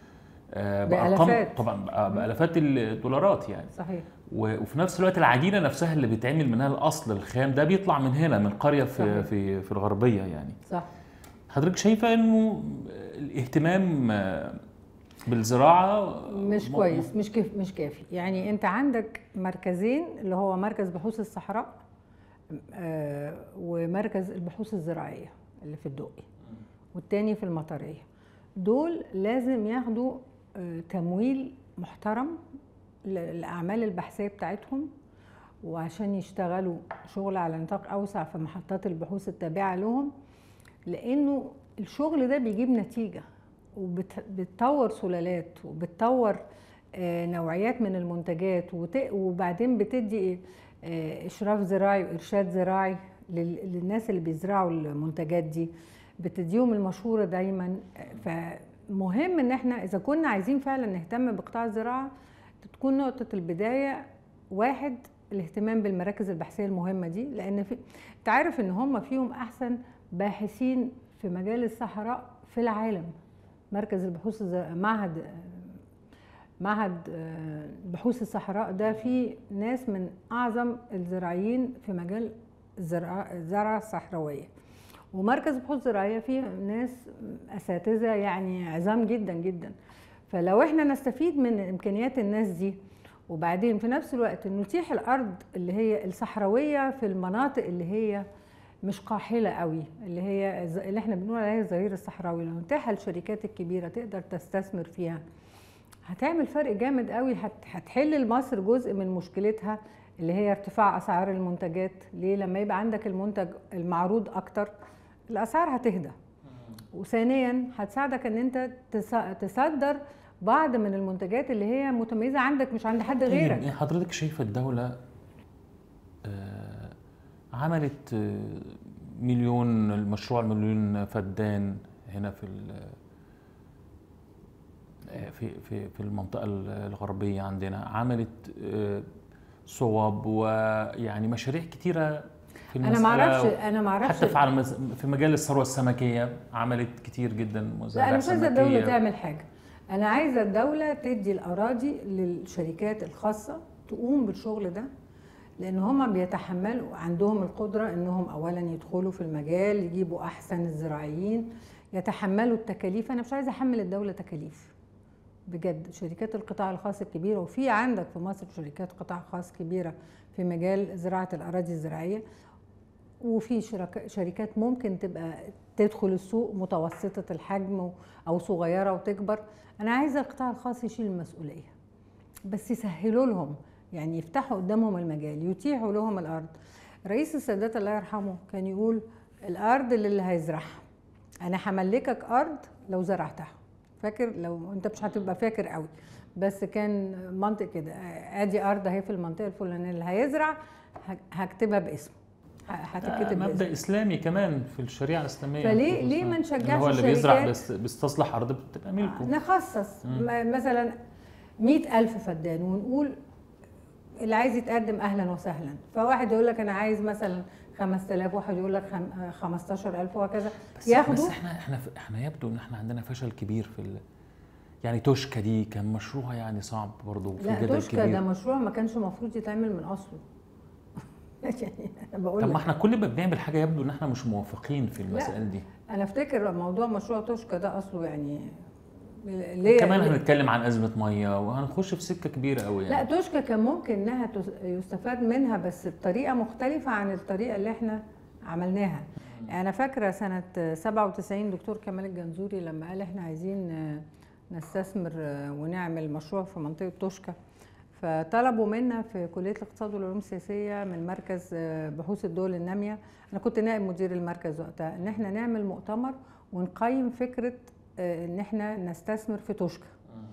بألافات طبعا بالافات الدولارات يعني صحيح وفي نفس الوقت العجينه نفسها اللي بيتعمل منها الاصل الخام ده بيطلع من هنا من قريه في صحيح. في في الغربيه يعني صح حضرتك شايفه انه الاهتمام بالزراعه مش كويس مش كيف مش كافي يعني انت عندك مركزين اللي هو مركز بحوث الصحراء آه ومركز البحوث الزراعيه اللي في الدقي والتاني في المطريه دول لازم ياخدوا آه تمويل محترم للاعمال البحثيه بتاعتهم وعشان يشتغلوا شغل على نطاق اوسع في محطات البحوث التابعه لهم لانه الشغل ده بيجيب نتيجه وبتطور سلالات وبتطور نوعيات من المنتجات وبعدين بتدي اشراف زراعي وارشاد زراعي للناس اللي بيزرعوا المنتجات دي بتديهم المشهوره دايما فمهم ان احنا اذا كنا عايزين فعلا نهتم بقطاع الزراعه تكون نقطه البدايه واحد الاهتمام بالمراكز البحثيه المهمه دي لان في انت عارف ان هم فيهم احسن باحثين في مجال الصحراء في العالم مركز البحوث الز- معهد معهد آه، بحوث الصحراء ده فيه ناس من اعظم الزراعيين في مجال الزراعه الزراعه الصحراويه ومركز بحوث زراعيه فيه ناس اساتذه يعني عظام جدا جدا فلو احنا نستفيد من امكانيات الناس دي وبعدين في نفس الوقت نتيح الارض اللي هي الصحراويه في المناطق اللي هي مش قاحله قوي اللي هي ز- اللي احنا بنقول عليها الظهير الصحراوي لو نتاحها للشركات الكبيره تقدر تستثمر فيها هتعمل فرق جامد قوي هت- هتحل لمصر جزء من مشكلتها اللي هي ارتفاع اسعار المنتجات ليه لما يبقى عندك المنتج المعروض اكتر الاسعار هتهدى وثانيا هتساعدك ان انت تس- تصدر بعض من المنتجات اللي هي متميزه عندك مش عند حد طيب غيرك حضرتك شايفه الدوله آه، عملت آه، مليون المشروع المليون فدان هنا في ال- آه، في في في المنطقه الغربيه عندنا عملت آه، صواب ويعني مشاريع كتيره في انا المسألة ما اعرفش انا ما اعرفش حتى في على مز- في مجال الثروه السمكيه عملت كتير جدا لا انا مزارع مش عايزه الدوله سمكيه تعمل حاجه انا عايزه الدوله تدي الاراضي للشركات الخاصه تقوم بالشغل ده لان هم بيتحملوا عندهم القدره انهم اولا يدخلوا في المجال يجيبوا احسن الزراعيين يتحملوا التكاليف انا مش عايزه احمل الدوله تكاليف بجد شركات القطاع الخاص الكبيره وفي عندك في مصر شركات قطاع خاص كبيره في مجال زراعه الاراضي الزراعيه وفي شركاء شركات ممكن تبقى تدخل السوق متوسطة الحجم أو صغيرة وتكبر أنا عايزة القطاع الخاص يشيل المسؤولية بس يسهلوا لهم يعني يفتحوا قدامهم المجال يتيحوا لهم الأرض رئيس السادات الله يرحمه كان يقول الأرض للي هيزرعها أنا هملكك أرض لو زرعتها فاكر لو أنت مش هتبقى فاكر قوي بس كان منطق كده ادي ارض اهي في المنطقه الفلانيه اللي هيزرع هكتبها باسمه ه- هتتكتب آه، باسمه مبدا اسلامي كمان في الشريعه الاسلاميه فليه- ليه ما اللي نشجعش هو اللي بيزرع الشركات؟ بس بيستصلح ارض بتبقى ملكه نخصص م- مثلا مئة ألف فدان ونقول اللي عايز يتقدم أهلا وسهلا فواحد يقول لك أنا عايز مثلا 5000 واحد يقول لك خم- 15000 وهكذا بس ياخدوا بس احنا احنا احنا يبدو ان احنا عندنا فشل كبير في ال... يعني توشكا دي كان مشروع يعني صعب برضه وفي لا جدل توشكا ده كبير مشروع ما كانش المفروض يتعمل من أصله يعني أنا بقول طب ما لك احنا كل ما بنعمل حاجه يبدو ان احنا مش موافقين في المسائل دي أنا أفتكر موضوع مشروع توشكا ده أصله يعني ليه كمان ليه- هنتكلم عن ازمه ميه وهنخش في سكه كبيره قوي لا يعني توشكا كان ممكن انها تس- يستفاد منها بس بطريقه مختلفه عن الطريقه اللي احنا عملناها انا فاكره سنه 97 دكتور كمال الجنزوري لما قال احنا عايزين آه، نستثمر آه، ونعمل مشروع في منطقه توشكا فطلبوا منا في كليه الاقتصاد والعلوم السياسيه من مركز آه، بحوث الدول الناميه انا كنت نائب مدير المركز وقتها ان احنا نعمل مؤتمر ونقيم فكره آه، ان احنا نستثمر في توشكا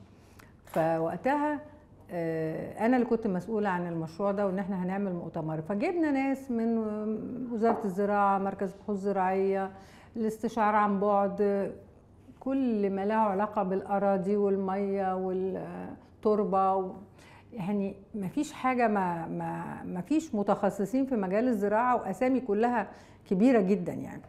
فوقتها آه، انا اللي كنت مسؤوله عن المشروع ده وان احنا هنعمل مؤتمر فجبنا ناس من وزاره الزراعه مركز بحوث زراعيه الاستشعار عن بعد كل ما له علاقه بالاراضي والميه والتربه و... يعني ما فيش حاجه ما ما ما فيش متخصصين في مجال الزراعه واسامي كلها كبيره جدا يعني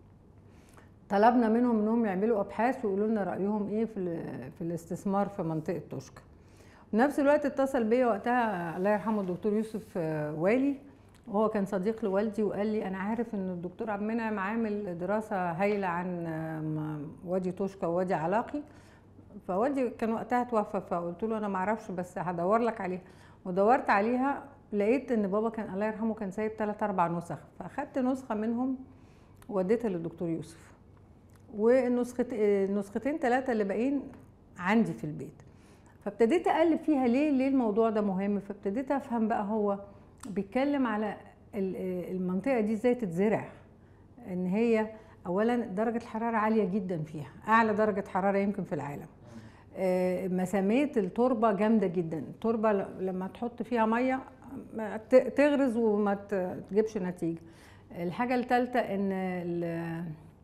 طلبنا منهم انهم يعملوا ابحاث ويقولوا لنا رايهم ايه في ال- في الاستثمار في منطقه توشكا في نفس الوقت اتصل بيا وقتها الله يرحمه الدكتور يوسف آه، والي وهو كان صديق لوالدي وقال لي انا عارف ان الدكتور عبد المنعم عامل دراسه هايله عن آه، م- وادي توشكا ووادي علاقي فوالدي كان وقتها توفى فقلت له انا ما اعرفش بس هدور لك عليها ودورت عليها لقيت ان بابا كان الله يرحمه كان سايب ثلاث اربع نسخ فاخدت نسخه منهم وديتها للدكتور يوسف والنسخت النسختين ثلاثه اللي باقيين عندي في البيت فابتديت اقلب فيها ليه ليه الموضوع ده مهم فابتديت افهم بقى هو بيتكلم على ال- المنطقه دي ازاي تتزرع ان هي اولا درجه الحراره عاليه جدا فيها اعلى درجه حراره يمكن في العالم آه، مساميه التربه جامده جدا التربه ل- لما تحط فيها ميه ما ت- تغرز وما ت- تجيبش نتيجه الحاجه الثالثه ان ال-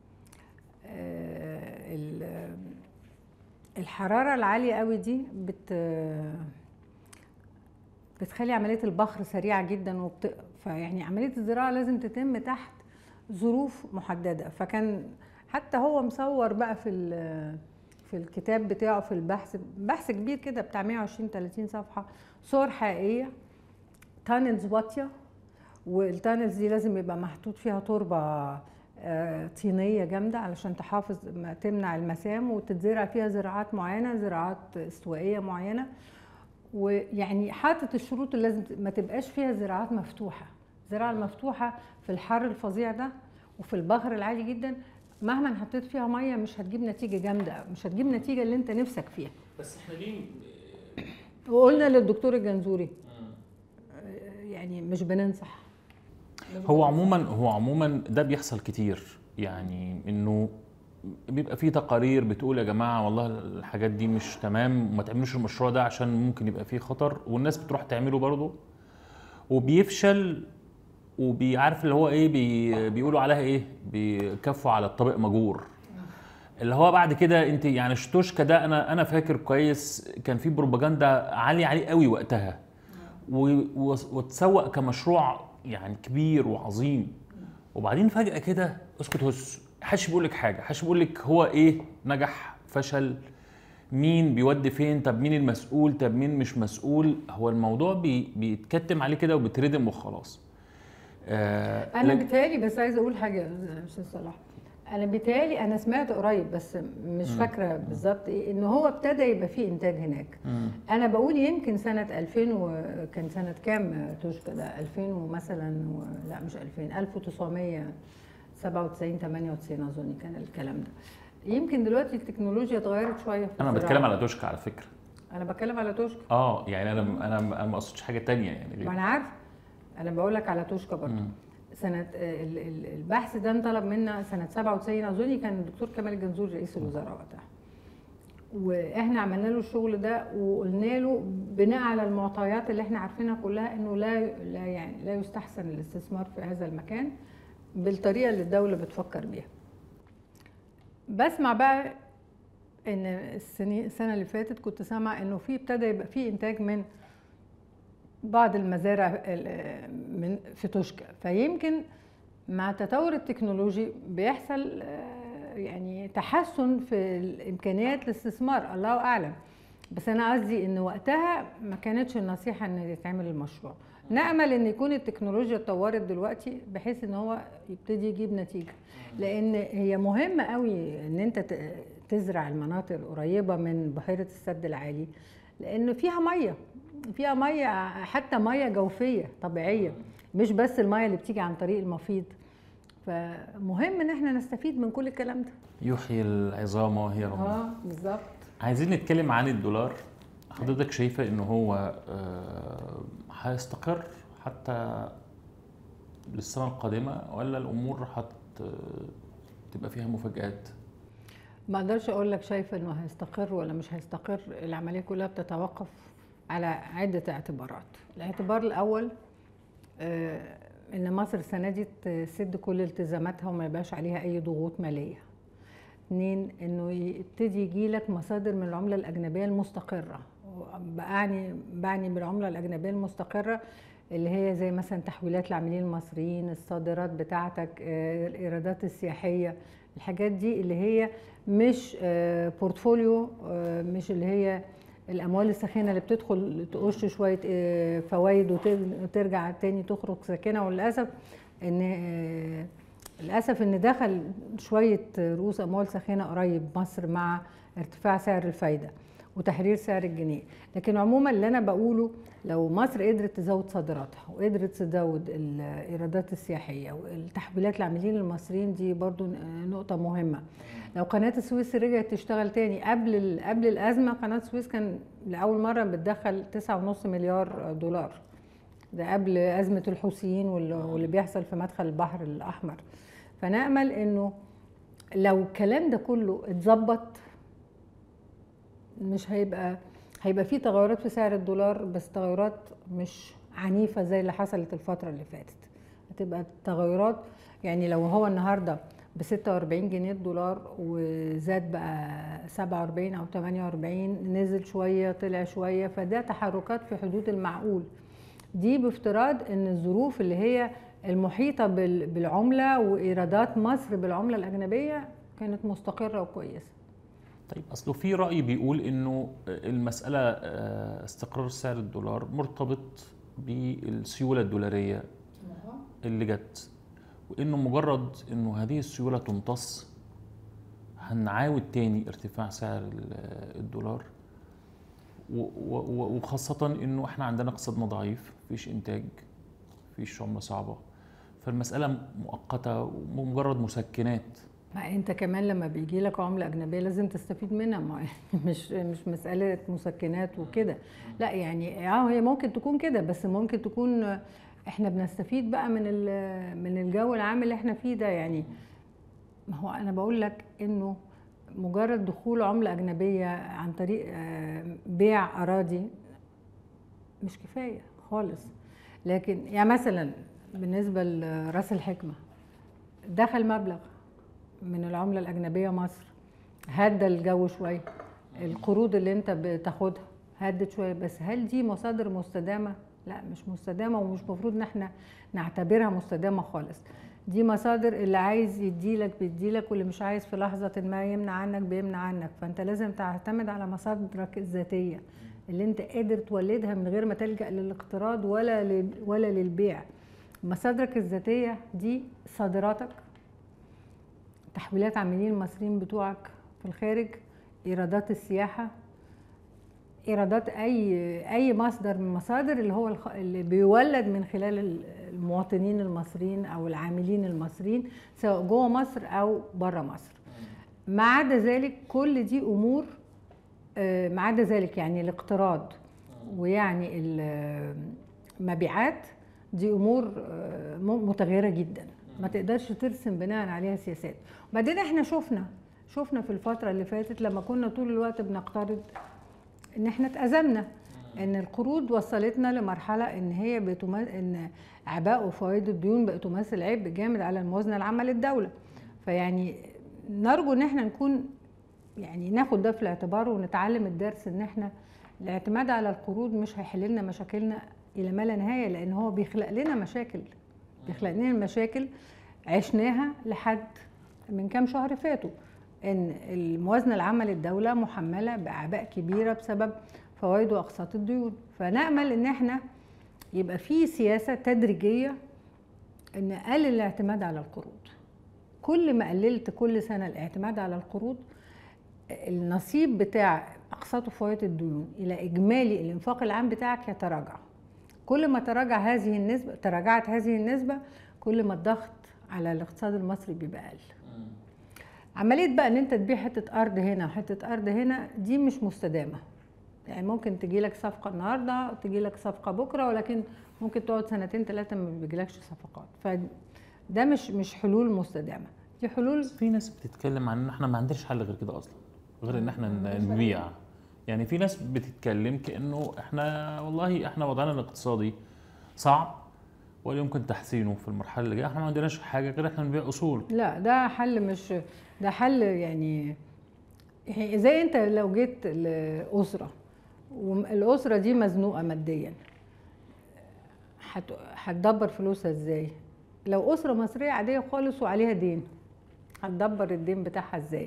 آه، ال- الحراره العاليه قوي دي بت بتخلي عمليه البخر سريعه جدا وبت... فيعني عمليه الزراعه لازم تتم تحت ظروف محدده فكان حتى هو مصور بقى في ال- في الكتاب بتاعه في البحث بحث كبير كده بتاع 120 30 صفحه صور حقيقيه تانلز واطيه والتانلز دي لازم يبقى محطوط فيها تربه آه، طينيه جامده علشان تحافظ ما تمنع المسام وتتزرع فيها زراعات معينه زراعات استوائيه معينه ويعني حاطط الشروط اللي لازم ت- ما تبقاش فيها زراعات مفتوحه الزراعه المفتوحه في الحر الفظيع ده وفي البخر العالي جدا مهما حطيت فيها ميه مش هتجيب نتيجه جامده مش هتجيب نتيجه اللي انت نفسك فيها بس احنا ليه وقلنا للدكتور الجنزوري يعني مش بننصح هو عموما هو عموما ده بيحصل كتير يعني انه بيبقى في تقارير بتقول يا جماعه والله الحاجات دي مش تمام وما تعملوش المشروع ده عشان ممكن يبقى فيه خطر والناس بتروح تعمله برضه وبيفشل وبيعرف اللي هو ايه بي بيقولوا عليها ايه بيكفوا على الطبق مجور اللي هو بعد كده انت يعني شتوشكا ده انا انا فاكر كويس كان في بروباجندا عاليه عليه قوي وقتها و- و- واتسوق كمشروع يعني كبير وعظيم وبعدين فجاه كده اسكت هس حدش بيقول لك حاجه حدش بيقول لك هو ايه نجح فشل مين بيودي فين طب مين المسؤول طب مين مش مسؤول هو الموضوع بي بيتكتم عليه كده وبيتردم وخلاص آه انا لك- بيتهيألي بس عايزه اقول حاجه يا استاذ صلاح انا بيتهيألي انا سمعت قريب بس مش فاكره بالظبط ايه ان هو ابتدى يبقى فيه انتاج هناك مم. انا بقول يمكن سنه 2000 وكان سنه كام توشكا ده 2000 ومثلا و... لا مش 2000 1997 98 اظن كان الكلام ده يمكن دلوقتي التكنولوجيا اتغيرت شويه في انا الزراعة. بتكلم على توشكا على فكره انا بتكلم على توشكا اه يعني انا انا انا ما اقصدش حاجه تانية يعني ما انا عارف انا بقول لك على توشكا برضه مم. سنة ال- ال- البحث ده انطلب منا سنة 97 أظن كان الدكتور كمال الجنزور رئيس الوزراء وقتها. واحنا عملنا له الشغل ده وقلنا له بناء على المعطيات اللي احنا عارفينها كلها انه لا لا يعني لا يستحسن الاستثمار في هذا المكان بالطريقة اللي الدولة بتفكر بيها. بسمع بقى ان السنين السنة اللي فاتت كنت سامعة انه في ابتدى يبقى في انتاج من بعض المزارع ال- من في توشكا فيمكن مع التطور التكنولوجي بيحصل آه، يعني تحسن في الامكانيات الاستثمار الله اعلم بس انا قصدي ان وقتها ما كانتش النصيحه ان يتعمل المشروع نامل ان يكون التكنولوجيا اتطورت دلوقتي بحيث ان هو يبتدي يجيب نتيجه لان هي مهمه قوي ان انت ت- تزرع المناطق القريبه من بحيره السد العالي لان فيها ميه فيها ميه حتى ميه جوفيه طبيعيه مش بس الميه اللي بتيجي عن طريق المفيض فمهم ان احنا نستفيد من كل الكلام ده يحيي العظام وهي رميم اه بالظبط عايزين نتكلم عن الدولار حضرتك شايفه ان هو آه، هيستقر حتى للسنه القادمه ولا الامور هت تبقى فيها مفاجآت ما اقدرش اقول لك شايفه انه هيستقر ولا مش هيستقر العمليه كلها بتتوقف على عده اعتبارات الاعتبار الاول آه، ان مصر السنه دي تسد كل التزاماتها وما يبقاش عليها اي ضغوط ماليه اتنين انه يبتدي يجي لك مصادر من العمله الاجنبيه المستقره بعني بعني بالعمله الاجنبيه المستقره اللي هي زي مثلا تحويلات العاملين المصريين الصادرات بتاعتك آه، الايرادات السياحيه الحاجات دي اللي هي مش آه، بورتفوليو آه، مش اللي هي الاموال الساخنه اللي بتدخل تقش شويه آه، فوائد وتر- وترجع تاني تخرج ساكنه وللاسف ان آه، للاسف ان دخل شويه رؤوس اموال ساخنه قريب مصر مع ارتفاع سعر الفايده وتحرير سعر الجنيه لكن عموما اللي انا بقوله لو مصر قدرت تزود صادراتها وقدرت تزود الايرادات السياحيه والتحويلات العاملين المصريين دي برضو نقطه مهمه لو قناه السويس رجعت تشتغل تاني قبل ال- قبل الازمه قناه السويس كان لاول مره بتدخل 9.5 مليار دولار ده قبل أزمة الحوثيين واللي واللي بيحصل في مدخل البحر الأحمر فنأمل إنه لو الكلام ده كله اتظبط مش هيبقى هيبقى في تغيرات في سعر الدولار بس تغيرات مش عنيفة زي اللي حصلت الفترة اللي فاتت هتبقى تغيرات يعني لو هو النهارده ب 46 جنيه الدولار وزاد بقى 47 او 48 نزل شويه طلع شويه فده تحركات في حدود المعقول دي بافتراض ان الظروف اللي هي المحيطه بال- بالعمله وايرادات مصر بالعمله الاجنبيه كانت مستقره وكويسه طيب اصله في راي بيقول انه المساله آه، استقرار سعر الدولار مرتبط بالسيوله الدولاريه اللي جت وانه مجرد انه هذه السيوله تمتص هنعاود تاني ارتفاع سعر ال- الدولار و- و- وخاصة انه احنا عندنا اقتصادنا ضعيف مفيش انتاج مفيش عملة صعبة فالمسألة مؤقتة ومجرد مسكنات ما انت كمان لما بيجي لك عمله اجنبيه لازم تستفيد منها ما مش مش مساله مسكنات وكده لا يعني اه هي ممكن تكون كده بس ممكن تكون احنا بنستفيد بقى من ال- من الجو العام اللي احنا فيه ده يعني ما هو انا بقول لك انه مجرد دخول عمله اجنبيه عن طريق آه، بيع اراضي مش كفايه خالص لكن يعني مثلا بالنسبه لراس الحكمه دخل مبلغ من العمله الاجنبيه مصر هدى الجو شويه القروض اللي انت بتاخدها هدت شويه بس هل دي مصادر مستدامه لا مش مستدامه ومش مفروض ان احنا نعتبرها مستدامه خالص دي مصادر اللي عايز يديلك بيديلك واللي مش عايز في لحظه ما يمنع عنك بيمنع عنك فانت لازم تعتمد على مصادرك الذاتيه اللي انت قادر تولدها من غير ما تلجا للاقتراض ولا لل- ولا للبيع مصادرك الذاتيه دي صادراتك تحويلات عاملين المصريين بتوعك في الخارج ايرادات السياحه ايرادات اي اي مصدر من مصادر اللي هو الخ- اللي بيولد من خلال ال- المواطنين المصريين او العاملين المصريين سواء جوه مصر او بره مصر ما عدا ذلك كل دي امور آه، ما عدا ذلك يعني الاقتراض ويعني المبيعات دي امور آه، م- متغيره جدا ما تقدرش ترسم بناء عليها سياسات وبعدين احنا شفنا شفنا في الفتره اللي فاتت لما كنا طول الوقت بنقترض ان احنا اتأزمنا ان القروض وصلتنا لمرحله ان هي بتم... ان اعباء وفوائد الديون بقت تمثل عبء جامد على الموازنه العامه للدوله فيعني نرجو ان احنا نكون يعني ناخد ده في الاعتبار ونتعلم الدرس ان احنا الاعتماد على القروض مش هيحل لنا مشاكلنا الى ما لا نهايه لان هو بيخلق لنا مشاكل بيخلق لنا مشاكل عشناها لحد من كام شهر فاتوا ان الموازنه العامه للدوله محمله باعباء كبيره بسبب فوائد واقساط الديون فنامل ان احنا يبقى في سياسه تدريجيه ان نقلل الاعتماد على القروض كل ما قللت كل سنه الاعتماد على القروض النصيب بتاع اقساط وفوائد الديون الى اجمالي الانفاق العام بتاعك يتراجع كل ما تراجع هذه النسبه تراجعت هذه النسبه كل ما الضغط على الاقتصاد المصري بيبقى اقل عمليه بقى ان انت تبيع حته ارض هنا وحته ارض هنا دي مش مستدامه يعني ممكن تجي لك صفقه النهارده تجي لك صفقه بكره ولكن ممكن تقعد سنتين ثلاثه ما بيجيلكش صفقات فده مش مش حلول مستدامه دي حلول في ناس بتتكلم عن ان احنا ما عندناش حل غير كده اصلا غير ان احنا ن- نبيع يعني في ناس بتتكلم كانه احنا والله احنا وضعنا الاقتصادي صعب ولا يمكن تحسينه في المرحله اللي جايه احنا ما عندناش حاجه غير احنا نبيع اصول لا ده حل مش ده حل يعني يعني زي انت لو جيت لأسرة والأسرة دي مزنوقة ماديا هت- هتدبر فلوسها ازاي؟ لو أسرة مصرية عادية خالص وعليها دين هتدبر الدين بتاعها ازاي؟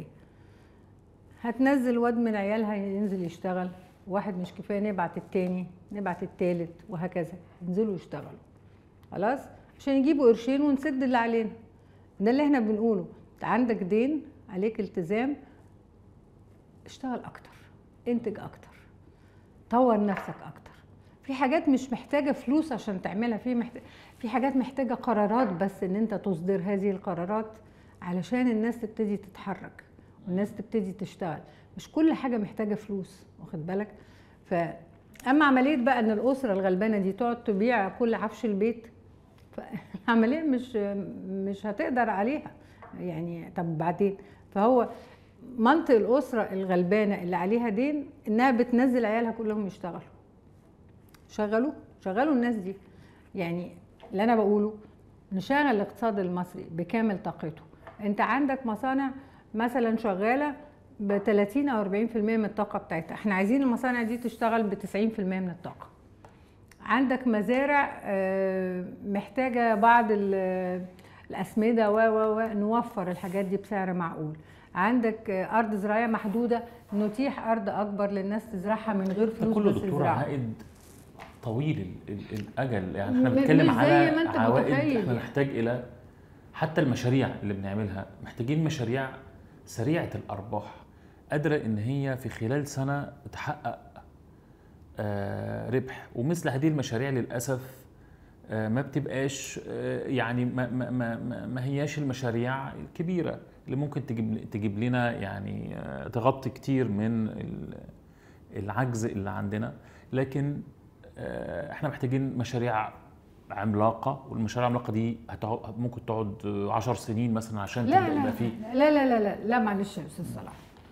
هتنزل واد من عيالها ينزل يشتغل واحد مش كفاية نبعت التاني نبعت التالت وهكذا ينزلوا يشتغلوا خلاص عشان يجيبوا قرشين ونسد اللي علينا ده اللي احنا بنقوله انت عندك دين عليك التزام اشتغل اكتر انتج اكتر طور نفسك اكتر في حاجات مش محتاجه فلوس عشان تعملها في محتاج في حاجات محتاجه قرارات بس ان انت تصدر هذه القرارات علشان الناس تبتدي تتحرك والناس تبتدي تشتغل مش كل حاجه محتاجه فلوس واخد بالك ف اما عمليه بقى ان الاسره الغلبانه دي تقعد تبيع كل عفش البيت فالعمليه مش مش هتقدر عليها يعني طب بعدين فهو منطق الاسره الغلبانه اللي عليها دين انها بتنزل عيالها كلهم يشتغلوا شغلوا شغلوا الناس دي يعني اللي انا بقوله نشغل الاقتصاد المصري بكامل طاقته انت عندك مصانع مثلا شغاله ب 30 او 40% من الطاقه بتاعتها احنا عايزين المصانع دي تشتغل ب 90% من الطاقه عندك مزارع آه، محتاجه بعض ال- الاسمده و و و نوفر الحاجات دي بسعر معقول عندك آه، ارض زراعيه محدوده نتيح ارض اكبر للناس تزرعها من غير ده فلوس كله بس دكتور تزرعها عائد طويل ال- ال- الاجل يعني احنا م- بنتكلم مش زي على ما أنت عوائد متخيل احنا يعني. نحتاج الى حتى المشاريع اللي بنعملها محتاجين مشاريع سريعه الارباح قادره ان هي في خلال سنه تحقق آه، ربح ومثل هذه المشاريع للاسف آه، ما بتبقاش آه، يعني ما, ما, ما, ما- ما هياش المشاريع الكبيره اللي ممكن تجيب تجيب لنا يعني آه، تغطي كتير من ال- العجز اللي عندنا لكن آه، احنا محتاجين مشاريع عملاقه والمشاريع العملاقه دي هتقعد ممكن تقعد 10 سنين مثلا عشان لا تبدا لا يبقى فيه لا لا لا لا لا معلش يا استاذ صلاح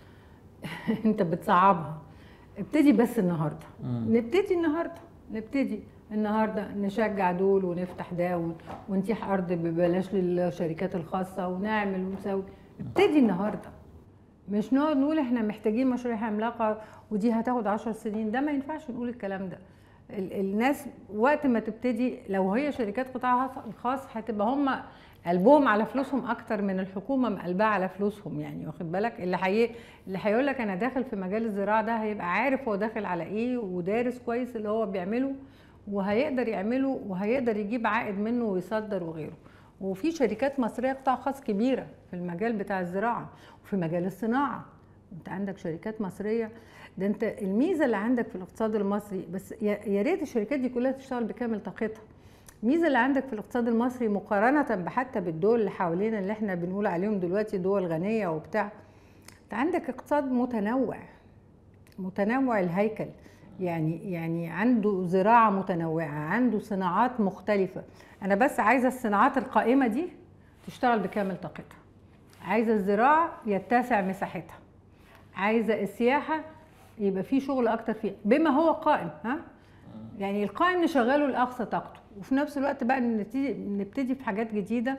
انت بتصعبها ابتدي بس النهارده نبتدي النهارده نبتدي النهارده نشجع دول ونفتح ده ون- ونتيح ارض ببلاش للشركات الخاصه ونعمل ونسوي ابتدي النهارده مش نقعد نقول احنا محتاجين مشاريع عملاقه ودي هتاخد عشر سنين ده ما ينفعش نقول الكلام ده ال- الناس وقت ما تبتدي لو هي شركات قطاع خاص هتبقى هم قلبهم على فلوسهم اكتر من الحكومه مقلبها على فلوسهم يعني واخد بالك اللي حي... اللي هيقول لك انا داخل في مجال الزراعه ده هيبقى عارف هو داخل على ايه ودارس كويس اللي هو بيعمله وهيقدر يعمله وهيقدر يجيب عائد منه ويصدر وغيره وفي شركات مصريه قطاع خاص كبيره في المجال بتاع الزراعه وفي مجال الصناعه انت عندك شركات مصريه ده انت الميزه اللي عندك في الاقتصاد المصري بس يا يا ريت الشركات دي كلها تشتغل بكامل طاقتها الميزه اللي عندك في الاقتصاد المصري مقارنه حتى بالدول اللي حوالينا اللي احنا بنقول عليهم دلوقتي دول غنيه وبتاع انت عندك اقتصاد متنوع متنوع الهيكل يعني يعني عنده زراعه متنوعه عنده صناعات مختلفه انا بس عايزه الصناعات القائمه دي تشتغل بكامل طاقتها عايزه الزراعه يتسع مساحتها عايزه السياحه يبقى في شغل اكتر فيها بما هو قائم ها يعني القائم نشغله لاقصى طاقته وفي نفس الوقت بقى نبتدي نبتدي في حاجات جديده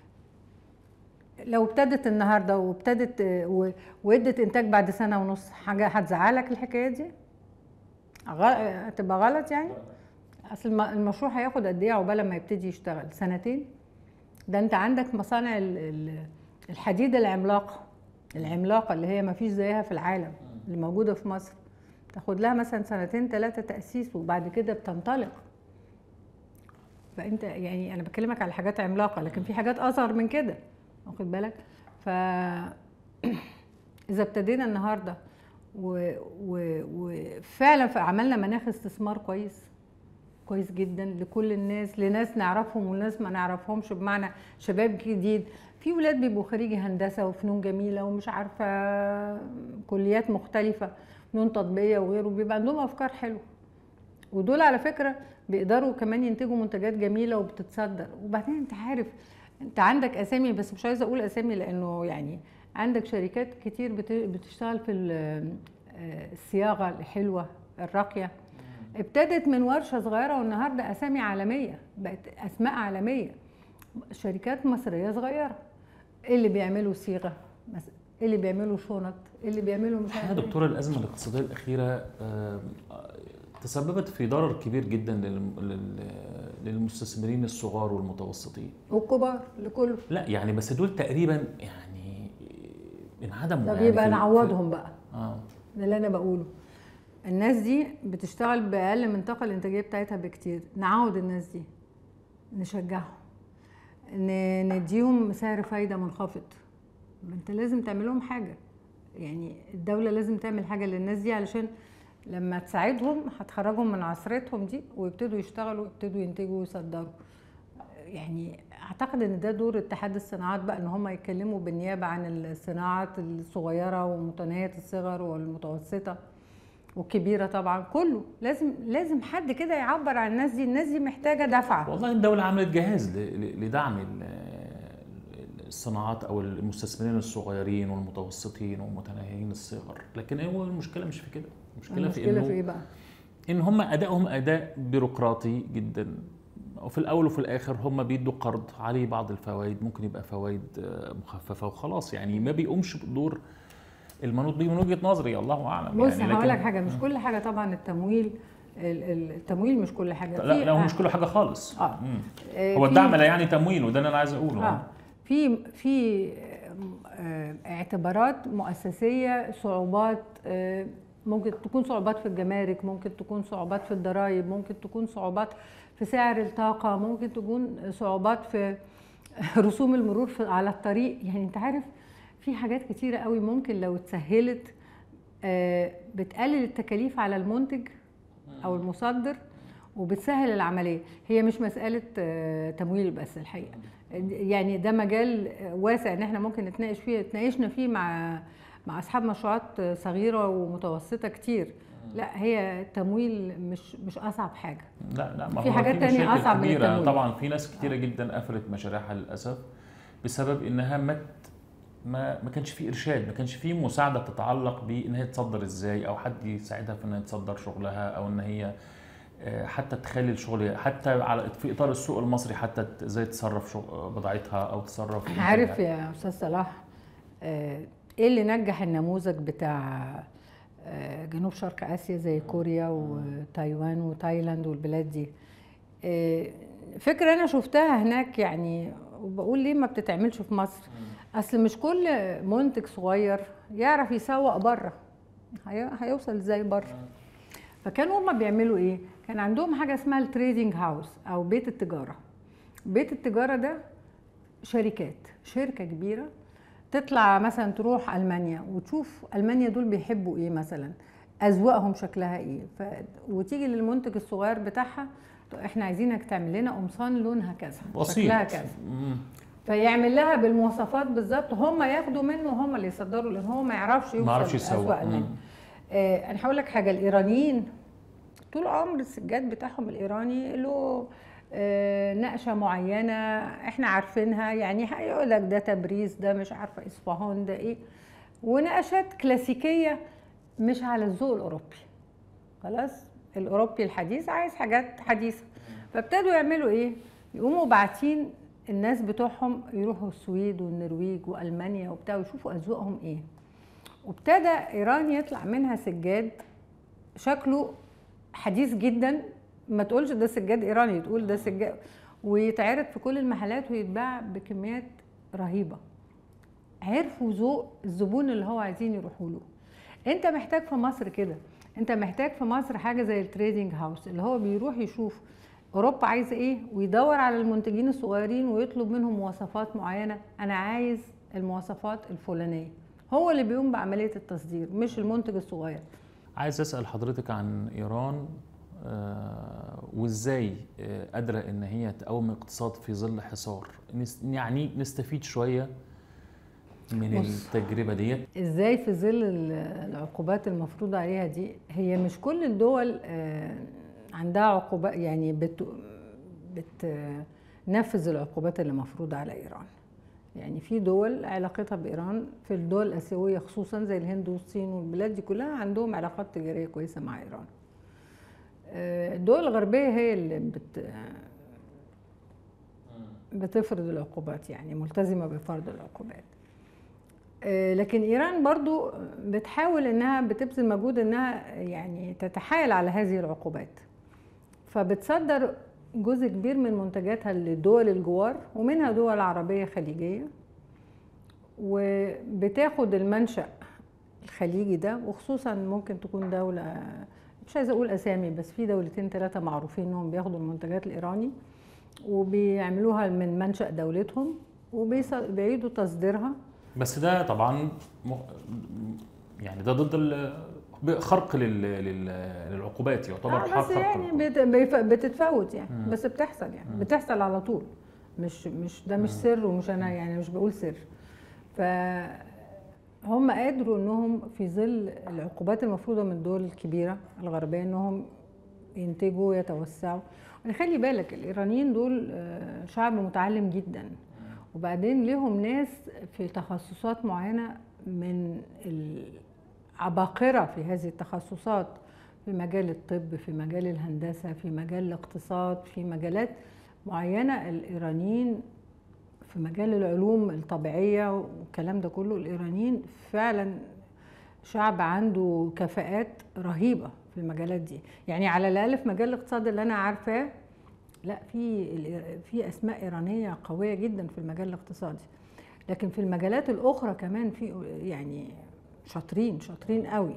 لو ابتدت النهارده وابتدت آه، و- وادت انتاج بعد سنه ونص حاجه هتزعلك الحكايه دي غ- هتبقى غلط يعني اصل الم- المشروع هياخد قد ايه عقبال ما يبتدي يشتغل سنتين ده انت عندك مصانع ال- ال- الحديد العملاقه العملاقه اللي هي ما فيش زيها في العالم اللي موجوده في مصر تاخد لها مثلا سنتين ثلاثه تاسيس وبعد كده بتنطلق فانت يعني انا بكلمك على حاجات عملاقه لكن في حاجات اصغر من كده واخد بالك ف اذا ابتدينا النهارده و- و- وفعلا عملنا مناخ استثمار كويس كويس جدا لكل الناس لناس نعرفهم وناس ما نعرفهمش بمعنى شباب جديد في ولاد بيبقوا خريجي هندسه وفنون جميله ومش عارفه كليات مختلفه فنون تطبيقيه وغيره بيبقى عندهم افكار حلوه ودول على فكره بيقدروا كمان ينتجوا منتجات جميله وبتتصدر وبعدين انت عارف انت عندك اسامي بس مش عايزه اقول اسامي لانه يعني عندك شركات كتير بت- بتشتغل في ال- آه، الصياغه الحلوه الراقيه ابتدت من ورشه صغيره والنهارده اسامي عالميه بقت اسماء عالميه شركات مصريه صغيره اللي بيعملوا صيغه مس- اللي بيعملوا شنط اللي بيعملوا مش يا عارف إيه. دكتورة الأزمة الاقتصادية الأخيرة آه، تسببت في ضرر كبير جدا للم- لل- للمستثمرين الصغار والمتوسطين والكبار لكله لا يعني بس دول تقريبا يعني انعدموا طب يعني يبقى في- نعوضهم بقى في- اه ده اللي انا بقوله الناس دي بتشتغل باقل من الطاقه الانتاجيه بتاعتها بكتير نعود الناس دي نشجعهم ن- نديهم سعر فايده منخفض ما انت لازم تعمل لهم حاجه يعني الدوله لازم تعمل حاجه للناس دي علشان لما تساعدهم هتخرجهم من عصرتهم دي ويبتدوا يشتغلوا ويبتدوا ينتجوا ويصدروا يعني اعتقد ان ده دور اتحاد الصناعات بقى ان هم يتكلموا بالنيابه عن الصناعات الصغيره ومتناهيه الصغر والمتوسطه والكبيره طبعا كله لازم لازم حد كده يعبر عن الناس دي الناس دي محتاجه دفعه والله الدولة عملت جهاز ل- ل- لدعم ال- الصناعات أو المستثمرين الصغيرين والمتوسطين ومتناهيين الصغر لكن هو المشكلة مش في كده المشكلة, في المشكله إنه في ايه بقى ان هم ادائهم اداء بيروقراطي جدا وفي الاول وفي الاخر هم بيدوا قرض عليه بعض الفوائد ممكن يبقى فوائد آه، مخففه وخلاص يعني ما بيقومش بدور المنوط بيه من وجهه نظري الله اعلم بص يعني هقول لك لكن- حاجه مش كل حاجه طبعا التمويل التمويل مش كل حاجه لا في- لا هو مش كل حاجه خالص آه. مم. آه، هو في- الدعم لا يعني تمويل وده اللي انا عايز اقوله اه في في آه، اعتبارات مؤسسيه صعوبات آه، ممكن تكون صعوبات في الجمارك ممكن تكون صعوبات في الضرائب ممكن تكون صعوبات في سعر الطاقه ممكن تكون صعوبات في رسوم المرور في على الطريق يعني انت عارف في حاجات كتيره قوي ممكن لو اتسهلت آه، بتقلل التكاليف على المنتج او المصدر وبتسهل العمليه هي مش مساله آه، تمويل بس الحقيقه يعني ده مجال واسع ان احنا ممكن نتناقش فيه اتناقشنا فيه مع مع اصحاب مشروعات صغيره ومتوسطه كتير لا هي التمويل مش مش اصعب حاجه لا لا ما في هو حاجات تانية مشاكل أصعب من كبيرة. التمويل. طبعا في ناس كتيره جدا قفلت مشاريعها للاسف بسبب انها ما ما ما كانش في ارشاد ما كانش في مساعده تتعلق بان هي تصدر ازاي او حد يساعدها في انها تصدر شغلها او ان هي آه، حتى تخلي الشغل حتى على في اطار السوق المصري حتى ت- ازاي تصرف شغ- بضاعتها او تصرف إنتاجها. عارف يا استاذ صلاح آه، ايه اللي نجح النموذج بتاع آه، جنوب شرق اسيا زي كوريا وتايوان وتايلاند والبلاد دي آه، فكرة انا شفتها هناك يعني وبقول ليه ما بتتعملش في مصر اصل مش كل منتج صغير يعرف يسوق بره هي- هيوصل ازاي بره فكانوا هما بيعملوا ايه كان عندهم حاجه اسمها التريدنج هاوس او بيت التجاره بيت التجاره ده شركات شركه كبيره تطلع مثلا تروح المانيا وتشوف المانيا دول بيحبوا ايه مثلا اذواقهم شكلها ايه ف... وتيجي للمنتج الصغير بتاعها تقول احنا عايزينك تعمل لنا قمصان لونها كذا بسيط شكلها كذا مم. فيعمل لها بالمواصفات بالظبط هم ياخدوا منه هم اللي يصدروا لان هو ما يعرفش يوصل ما يعرفش يسوق. لأسواق المانيا مم. آه انا هقول لك حاجه الايرانيين طول عمر السجاد بتاعهم الايراني له آه، نقشه معينه احنا عارفينها يعني هيقول لك ده تبريز ده مش عارفه اصفهان ده ايه ونقشات كلاسيكيه مش على الذوق الاوروبي خلاص الاوروبي الحديث عايز حاجات حديثه فابتدوا يعملوا ايه يقوموا باعتين الناس بتوعهم يروحوا السويد والنرويج والمانيا وبتاع ويشوفوا اذواقهم ايه وابتدى ايران يطلع منها سجاد شكله حديث جدا ما تقولش ده سجاد ايراني تقول ده سجاد ويتعرض في كل المحلات ويتباع بكميات رهيبه عرفوا ذوق الزبون اللي هو عايزين يروحوا له انت محتاج في مصر كده انت محتاج في مصر حاجه زي التريدنج هاوس اللي هو بيروح يشوف اوروبا عايزه ايه ويدور على المنتجين الصغيرين ويطلب منهم مواصفات معينه انا عايز المواصفات الفلانيه هو اللي بيقوم بعمليه التصدير مش المنتج الصغير عايز اسال حضرتك عن ايران آه، وازاي آه، قادره ان هي تقوم الاقتصاد في ظل حصار نس- يعني نستفيد شويه من بص. التجربه ديت ازاي في ظل ال- العقوبات المفروض عليها دي هي مش كل الدول آه، عندها عقوبات يعني بت بتنفذ العقوبات اللي مفروضة على ايران يعني في دول علاقتها بايران في الدول الاسيويه خصوصا زي الهند والصين والبلاد دي كلها عندهم علاقات تجاريه كويسه مع ايران آه، الدول الغربيه هي اللي بت بتفرض العقوبات يعني ملتزمه بفرض العقوبات آه، لكن ايران برضو بتحاول انها بتبذل مجهود انها يعني تتحايل على هذه العقوبات فبتصدر جزء كبير من منتجاتها لدول الجوار ومنها دول عربية خليجية وبتاخد المنشأ الخليجي ده وخصوصا ممكن تكون دولة مش عايزة أقول أسامي بس في دولتين ثلاثة معروفين إنهم بياخدوا المنتجات الإيراني وبيعملوا من منشأ دولتهم وبيعيدوا تصديرها بس ده طبعا م- يعني ده ضد ال- خرق لل- لل- للعقوبات يعتبر آه حرق بس يعني للعقوبات. بت- بيف- بتتفاوت يعني مم. بس بتحصل يعني مم. بتحصل على طول مش مش ده مش مم. سر ومش انا يعني مش بقول سر ف هم قدروا انهم في ظل العقوبات المفروضه من الدول الكبيره الغربيه انهم ينتجوا ويتوسعوا خلي بالك الايرانيين دول آه، شعب متعلم جدا وبعدين لهم ناس في تخصصات معينه من العباقره في هذه التخصصات في مجال الطب في مجال الهندسه في مجال الاقتصاد في مجالات معينه الايرانيين في مجال العلوم الطبيعيه والكلام ده كله الايرانيين فعلا شعب عنده كفاءات رهيبه في المجالات دي يعني على الاقل في مجال الاقتصاد اللي انا عارفاه لا في في اسماء ايرانيه قويه جدا في المجال الاقتصادي لكن في المجالات الاخرى كمان في يعني شاطرين شاطرين قوي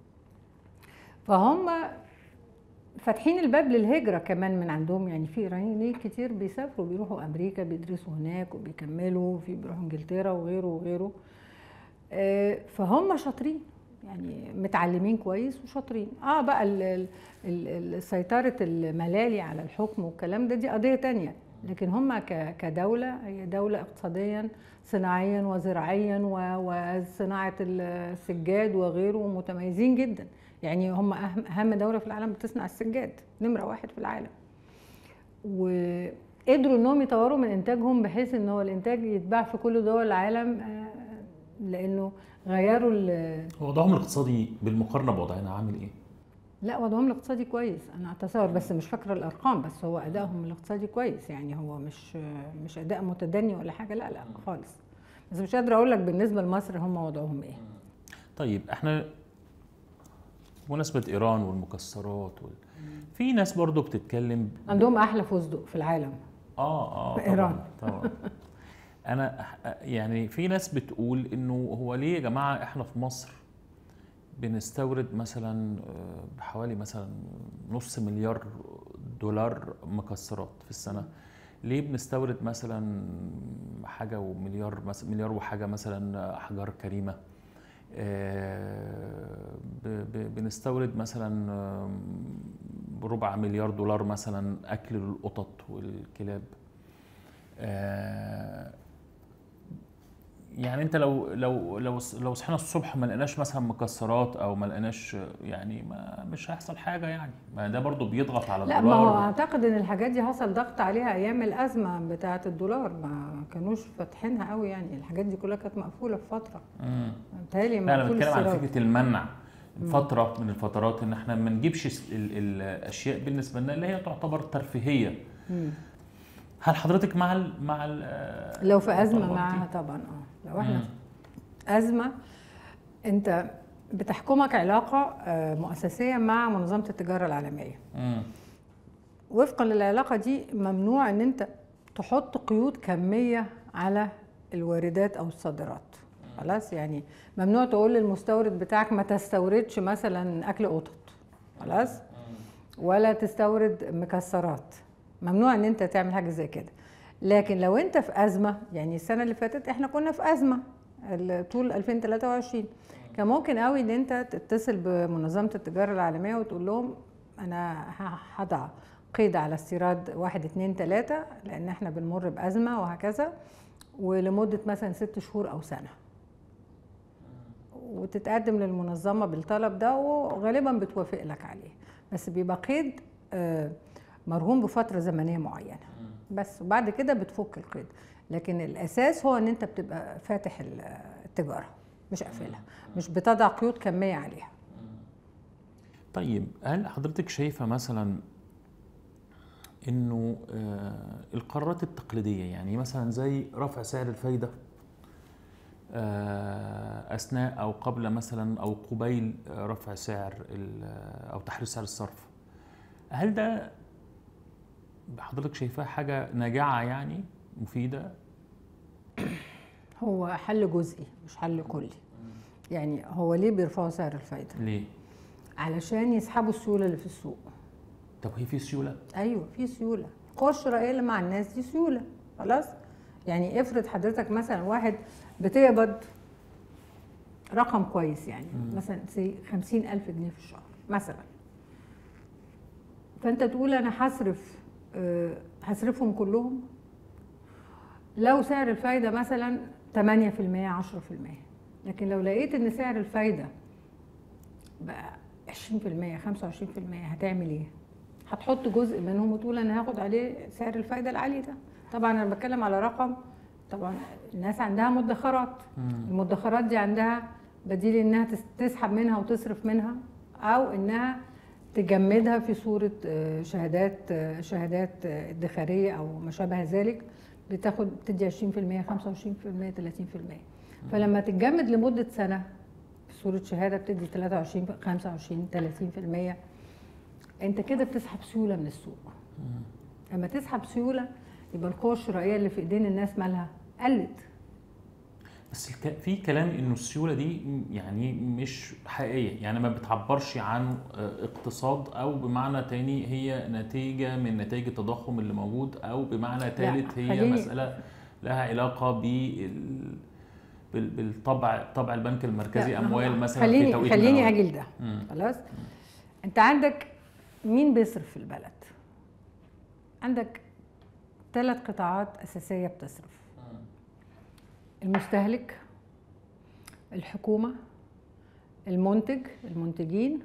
فهم فاتحين الباب للهجره كمان من عندهم يعني في ايرانيين كتير بيسافروا بيروحوا امريكا بيدرسوا هناك وبيكملوا في بيروحوا انجلترا وغيره وغيره آه، فهم شاطرين يعني متعلمين كويس وشاطرين اه بقى ال- ال- ال- سيطره الملالي على الحكم والكلام ده دي قضيه تانية لكن هم ك- كدوله هي دوله اقتصاديا صناعيا وزراعيا و- وصناعه السجاد وغيره متميزين جدا يعني هم اهم اهم دوله في العالم بتصنع السجاد نمره واحد في العالم وقدروا انهم يطوروا من انتاجهم بحيث ان هو الانتاج يتباع في كل دول العالم آه، لانه غيروا ال- هو وضعهم الاقتصادي بالمقارنه بوضعنا عامل ايه؟ لا وضعهم الاقتصادي كويس انا اتصور بس مش فاكره الارقام بس هو ادائهم الاقتصادي كويس يعني هو مش مش اداء متدني ولا حاجه لا لا خالص بس مش قادره اقول لك بالنسبه لمصر هم وضعهم ايه طيب احنا بمناسبة ايران والمكسرات وال... في ناس برضو بتتكلم عندهم احلى فستق في العالم اه اه في طبعا إيران. طبعا انا أح- يعني في ناس بتقول انه هو ليه يا جماعه احنا في مصر بنستورد مثلا آه، بحوالي مثلا نص مليار دولار مكسرات في السنه ليه بنستورد مثلا حاجه ومليار مثلا مليار وحاجه مثلا احجار كريمه آه، ب- ب- بنستورد مثلا آه، بربع مليار دولار مثلا اكل للقطط والكلاب آه، يعني انت لو لو لو لو صحينا الصبح ما لقيناش مثلا مكسرات او ما لقيناش يعني ما مش هيحصل حاجه يعني ما ده برضو بيضغط على لا ما هو الدولار اعتقد ان الحاجات دي حصل ضغط عليها ايام الازمه بتاعه الدولار ما كانوش فاتحينها قوي يعني الحاجات دي كلها كانت مقفوله في فتره مم. متهيألي لا انا مقفول بتكلم على السراج. فكره المنع فتره من الفترات ان احنا ما نجيبش ال- ال- الاشياء بالنسبه لنا اللي هي تعتبر ترفيهيه مم. هل حضرتك مع ال مع ال لو في ازمه الطلبات معاها دي؟ طبعا اه لو احنا مم. في ازمه انت بتحكمك علاقه آه، مؤسسيه مع منظمه التجاره العالميه مم. وفقا للعلاقه دي ممنوع ان انت تحط قيود كميه على الواردات او الصادرات خلاص يعني ممنوع تقول للمستورد بتاعك ما تستوردش مثلا اكل قطط خلاص ولا تستورد مكسرات ممنوع ان انت تعمل حاجه زي كده لكن لو انت في ازمه يعني السنه اللي فاتت احنا كنا في ازمه ال- طول 2023 كان ممكن قوي ان انت تتصل بمنظمه التجاره العالميه وتقول لهم انا ه- هضع قيد على استيراد واحد اتنين تلاته لان احنا بنمر بازمه وهكذا ولمده مثلا ست شهور او سنه وتتقدم للمنظمه بالطلب ده وغالبا بتوافق لك عليه بس بيبقى قيد آه، مرهون بفتره زمنيه معينه بس وبعد كده بتفك القيد لكن الاساس هو ان انت بتبقى فاتح ال- التجاره مش قافلها مش بتضع قيود كميه عليها طيب هل حضرتك شايفة مثلا انه آه، القرارات التقليدية يعني مثلا زي رفع سعر الفايدة آه، اثناء او قبل مثلا او قبيل آه، رفع سعر ال- او تحرير سعر الصرف هل ده حضرتك شايفاه حاجة ناجعة يعني مفيدة هو حل جزئي مش حل كلي يعني هو ليه بيرفعوا سعر الفايده ليه؟ علشان يسحبوا السيوله اللي في السوق طب هي في سيولة؟ ايوه في سيوله القوه الشرائيه اللي مع الناس دي سيوله خلاص يعني افرض حضرتك مثلا واحد بتقبض رقم كويس يعني مم. مثلا سي 50000 جنيه في الشهر مثلا فانت تقول انا هصرف آه، هصرفهم كلهم لو سعر الفايده مثلا 8% 10% لكن لو لقيت ان سعر الفايده بقى 20% 25% هتعمل ايه؟ هتحط جزء منهم وتقول انا هاخد عليه سعر الفايده العالي ده طبعا انا بتكلم على رقم طبعا الناس عندها مدخرات المدخرات دي عندها بديل انها تس- تسحب منها وتصرف منها او انها تجمدها في صوره آه، شهادات آه، شهادات آه، ادخاريه او ما شابه ذلك بتاخد بتدي 20% 25% 30% فلما تتجمد لمده سنه في صوره شهاده بتدي 23 25 30% انت كده بتسحب سيوله من السوق اما تسحب سيوله يبقى القوه الشرائيه اللي في ايدين الناس مالها قلت بس الك- في كلام انه السيوله دي يعني مش حقيقيه يعني ما بتعبرش عن آه، اقتصاد او بمعنى تاني هي نتيجه من نتائج التضخم اللي موجود او بمعنى ثالث هي خليني- مساله لها علاقه بال بال- بالطبع طبع البنك المركزي لا، اموال مثلا في خليني توقيت من خليني الأوقات. اجي لده مم. خلاص انت عندك مين بيصرف في البلد عندك ثلاث قطاعات اساسيه بتصرف المستهلك الحكومه المنتج المنتجين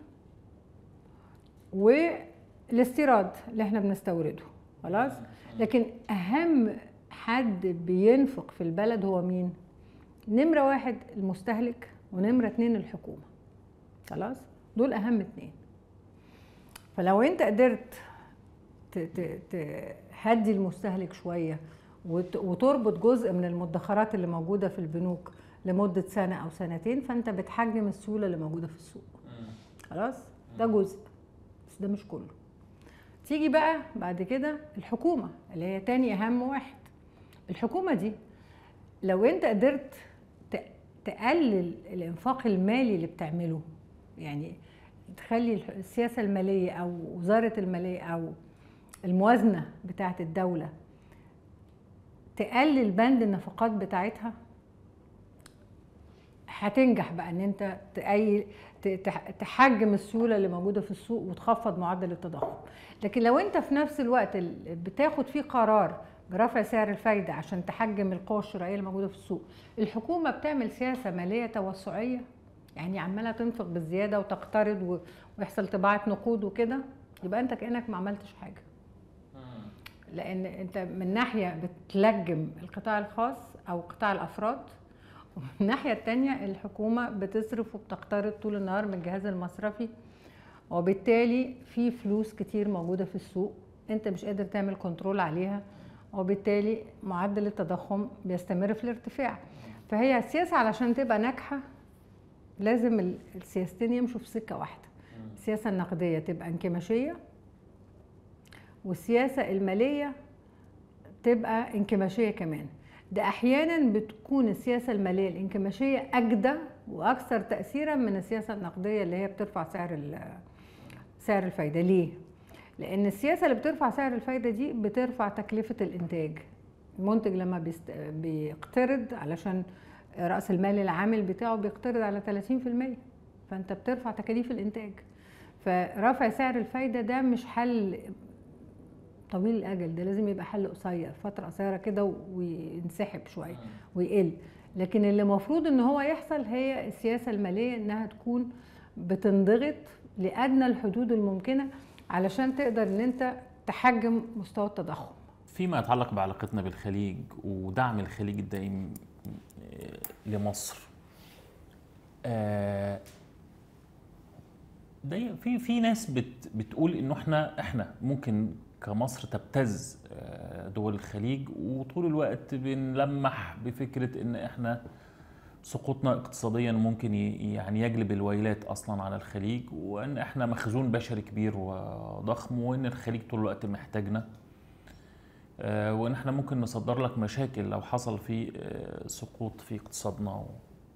والاستيراد اللي احنا بنستورده خلاص لكن اهم حد بينفق في البلد هو مين نمره واحد المستهلك ونمره اتنين الحكومه خلاص دول اهم اتنين فلو انت قدرت ت- ت- تهدي المستهلك شويه وت- وتربط جزء من المدخرات اللي موجوده في البنوك لمده سنه او سنتين فانت بتحجم السيوله اللي موجوده في السوق خلاص ده جزء بس ده مش كله تيجي بقى بعد كده الحكومه اللي هي تاني اهم واحد الحكومه دي لو انت قدرت ت- تقلل الانفاق المالي اللي بتعمله يعني تخلي الح- السياسه الماليه او وزاره الماليه او الموازنه بتاعه الدوله تقلل بند النفقات بتاعتها هتنجح بقى ان انت تقيل ت- تح- تحجم السيوله اللي موجوده في السوق وتخفض معدل التضخم لكن لو انت في نفس الوقت ال- بتاخد فيه قرار برفع سعر الفايده عشان تحجم القوى الشرائيه اللي موجوده في السوق الحكومه بتعمل سياسه ماليه توسعيه يعني عماله تنفق بالزياده وتقترض و- ويحصل طباعه نقود وكده يبقى انت كانك ما عملتش حاجه لان انت من ناحيه بتلجم القطاع الخاص او قطاع الافراد ومن الناحيه التانية الحكومه بتصرف وبتقترض طول النهار من الجهاز المصرفي وبالتالي في فلوس كتير موجوده في السوق انت مش قادر تعمل كنترول عليها وبالتالي معدل التضخم بيستمر في الارتفاع فهي السياسه علشان تبقى ناجحه لازم ال- السياستين يمشوا في سكه واحده السياسه النقديه تبقى انكماشيه والسياسه الماليه تبقى انكماشيه كمان ده احيانا بتكون السياسه الماليه الانكماشيه اجدى واكثر تاثيرا من السياسه النقديه اللي هي بترفع سعر ال- سعر الفايده ليه لان السياسه اللي بترفع سعر الفايده دي بترفع تكلفه الانتاج المنتج لما بيست... بيقترض علشان راس المال العامل بتاعه بيقترض على 30% فانت بترفع تكاليف الانتاج فرفع سعر الفايده ده مش حل طويل الاجل ده لازم يبقى حل قصير فتره قصيره كده وينسحب شويه ويقل لكن اللي المفروض ان هو يحصل هي السياسه الماليه انها تكون بتنضغط لادنى الحدود الممكنه علشان تقدر ان انت تحجم مستوى التضخم فيما يتعلق بعلاقتنا بالخليج ودعم الخليج الدائم آه، لمصر آه، ده في في ناس بت بتقول انه احنا احنا ممكن كمصر تبتز آه، دول الخليج وطول الوقت بنلمح بفكره ان احنا سقوطنا اقتصاديا ممكن ي- يعني يجلب الويلات اصلا على الخليج وان احنا مخزون بشري كبير وضخم وان الخليج طول الوقت محتاجنا آه، وان احنا ممكن نصدر لك مشاكل لو حصل في آه، سقوط في اقتصادنا و...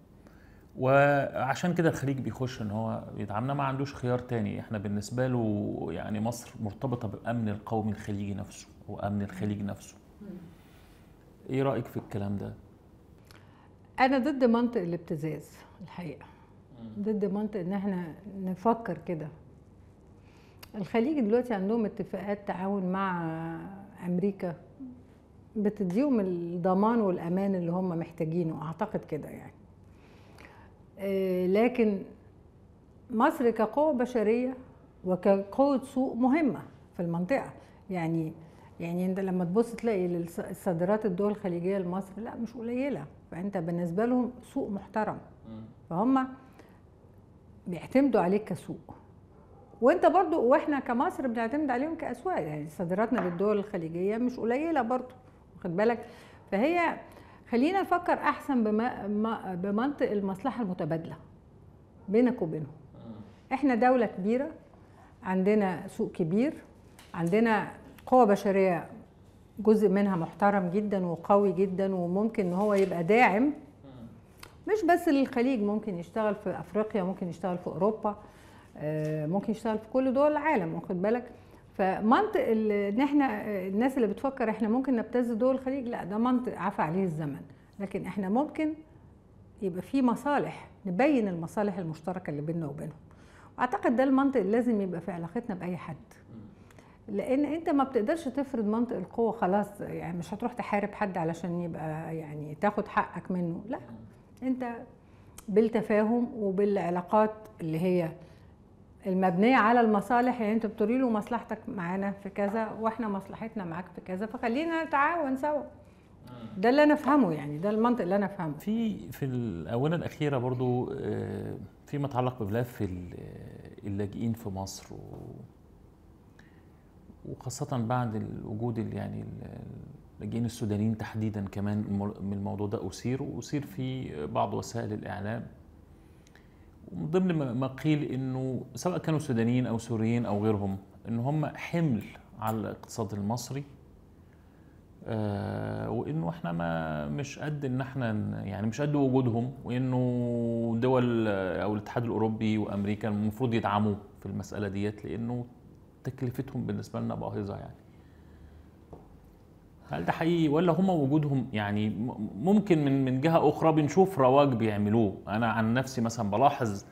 وعشان كده الخليج بيخش ان هو يدعمنا ما عندوش خيار تاني احنا بالنسبه له يعني مصر مرتبطه بالامن القومي الخليجي نفسه وامن الخليج نفسه ايه رايك في الكلام ده انا ضد منطق الابتزاز الحقيقه ضد منطق ان احنا نفكر كده الخليج دلوقتي عندهم اتفاقات تعاون مع امريكا بتديهم الضمان والامان اللي هم محتاجينه اعتقد كده يعني آه، لكن مصر كقوة بشرية وكقوة سوق مهمة في المنطقة يعني يعني انت لما تبص تلاقي للص- الصادرات الدول الخليجية لمصر لا مش قليلة فانت بالنسبة لهم سوق محترم فهم بيعتمدوا عليك كسوق وانت برضو واحنا كمصر بنعتمد عليهم كاسواق يعني صادراتنا للدول الخليجيه مش قليله برضو واخد بالك فهي خلينا نفكر احسن بما ما- بمنطق المصلحه المتبادله بينك وبينهم احنا دولة كبيرة عندنا سوق كبير عندنا قوة بشرية جزء منها محترم جدا وقوي جدا وممكن ان هو يبقى داعم مش بس للخليج ممكن يشتغل في افريقيا ممكن يشتغل في اوروبا آه، ممكن يشتغل في كل دول العالم واخد بالك فمنطق ال- ان احنا آه، الناس اللي بتفكر احنا ممكن نبتز دول الخليج لا ده منطق عفى عليه الزمن لكن احنا ممكن يبقى في مصالح نبين المصالح المشتركه اللي بيننا وبينهم اعتقد ده المنطق اللي لازم يبقى في علاقتنا باي حد لان انت ما بتقدرش تفرض منطق القوه خلاص يعني مش هتروح تحارب حد علشان يبقى يعني تاخد حقك منه لا انت بالتفاهم وبالعلاقات اللي هي المبنيه على المصالح يعني انت بتوري له مصلحتك معانا في كذا واحنا مصلحتنا معاك في كذا فخلينا نتعاون سوا ده اللي انا افهمه يعني ده المنطق اللي انا افهمه في في الاونه الاخيره برضو آه، فيما يتعلق بملف ال- اللاجئين في مصر و وخاصة بعد الوجود ال- يعني ال- اللاجئين السودانيين تحديدا كمان المو- من الموضوع ده أثير وأثير في بعض وسائل الإعلام ومن ضمن ما- ما قيل إنه سواء كانوا سودانيين أو سوريين أو غيرهم إن هم حمل على الاقتصاد المصري آه، وانه احنا ما مش قد ان احنا ن- يعني مش قد وجودهم وانه دول آه، او الاتحاد الاوروبي وامريكا المفروض يدعموا في المساله ديت لانه تكلفتهم بالنسبه لنا باهظه يعني هل ده حقيقي ولا هم وجودهم يعني م- ممكن من من جهه اخرى بنشوف رواج بيعملوه انا عن نفسي مثلا بلاحظ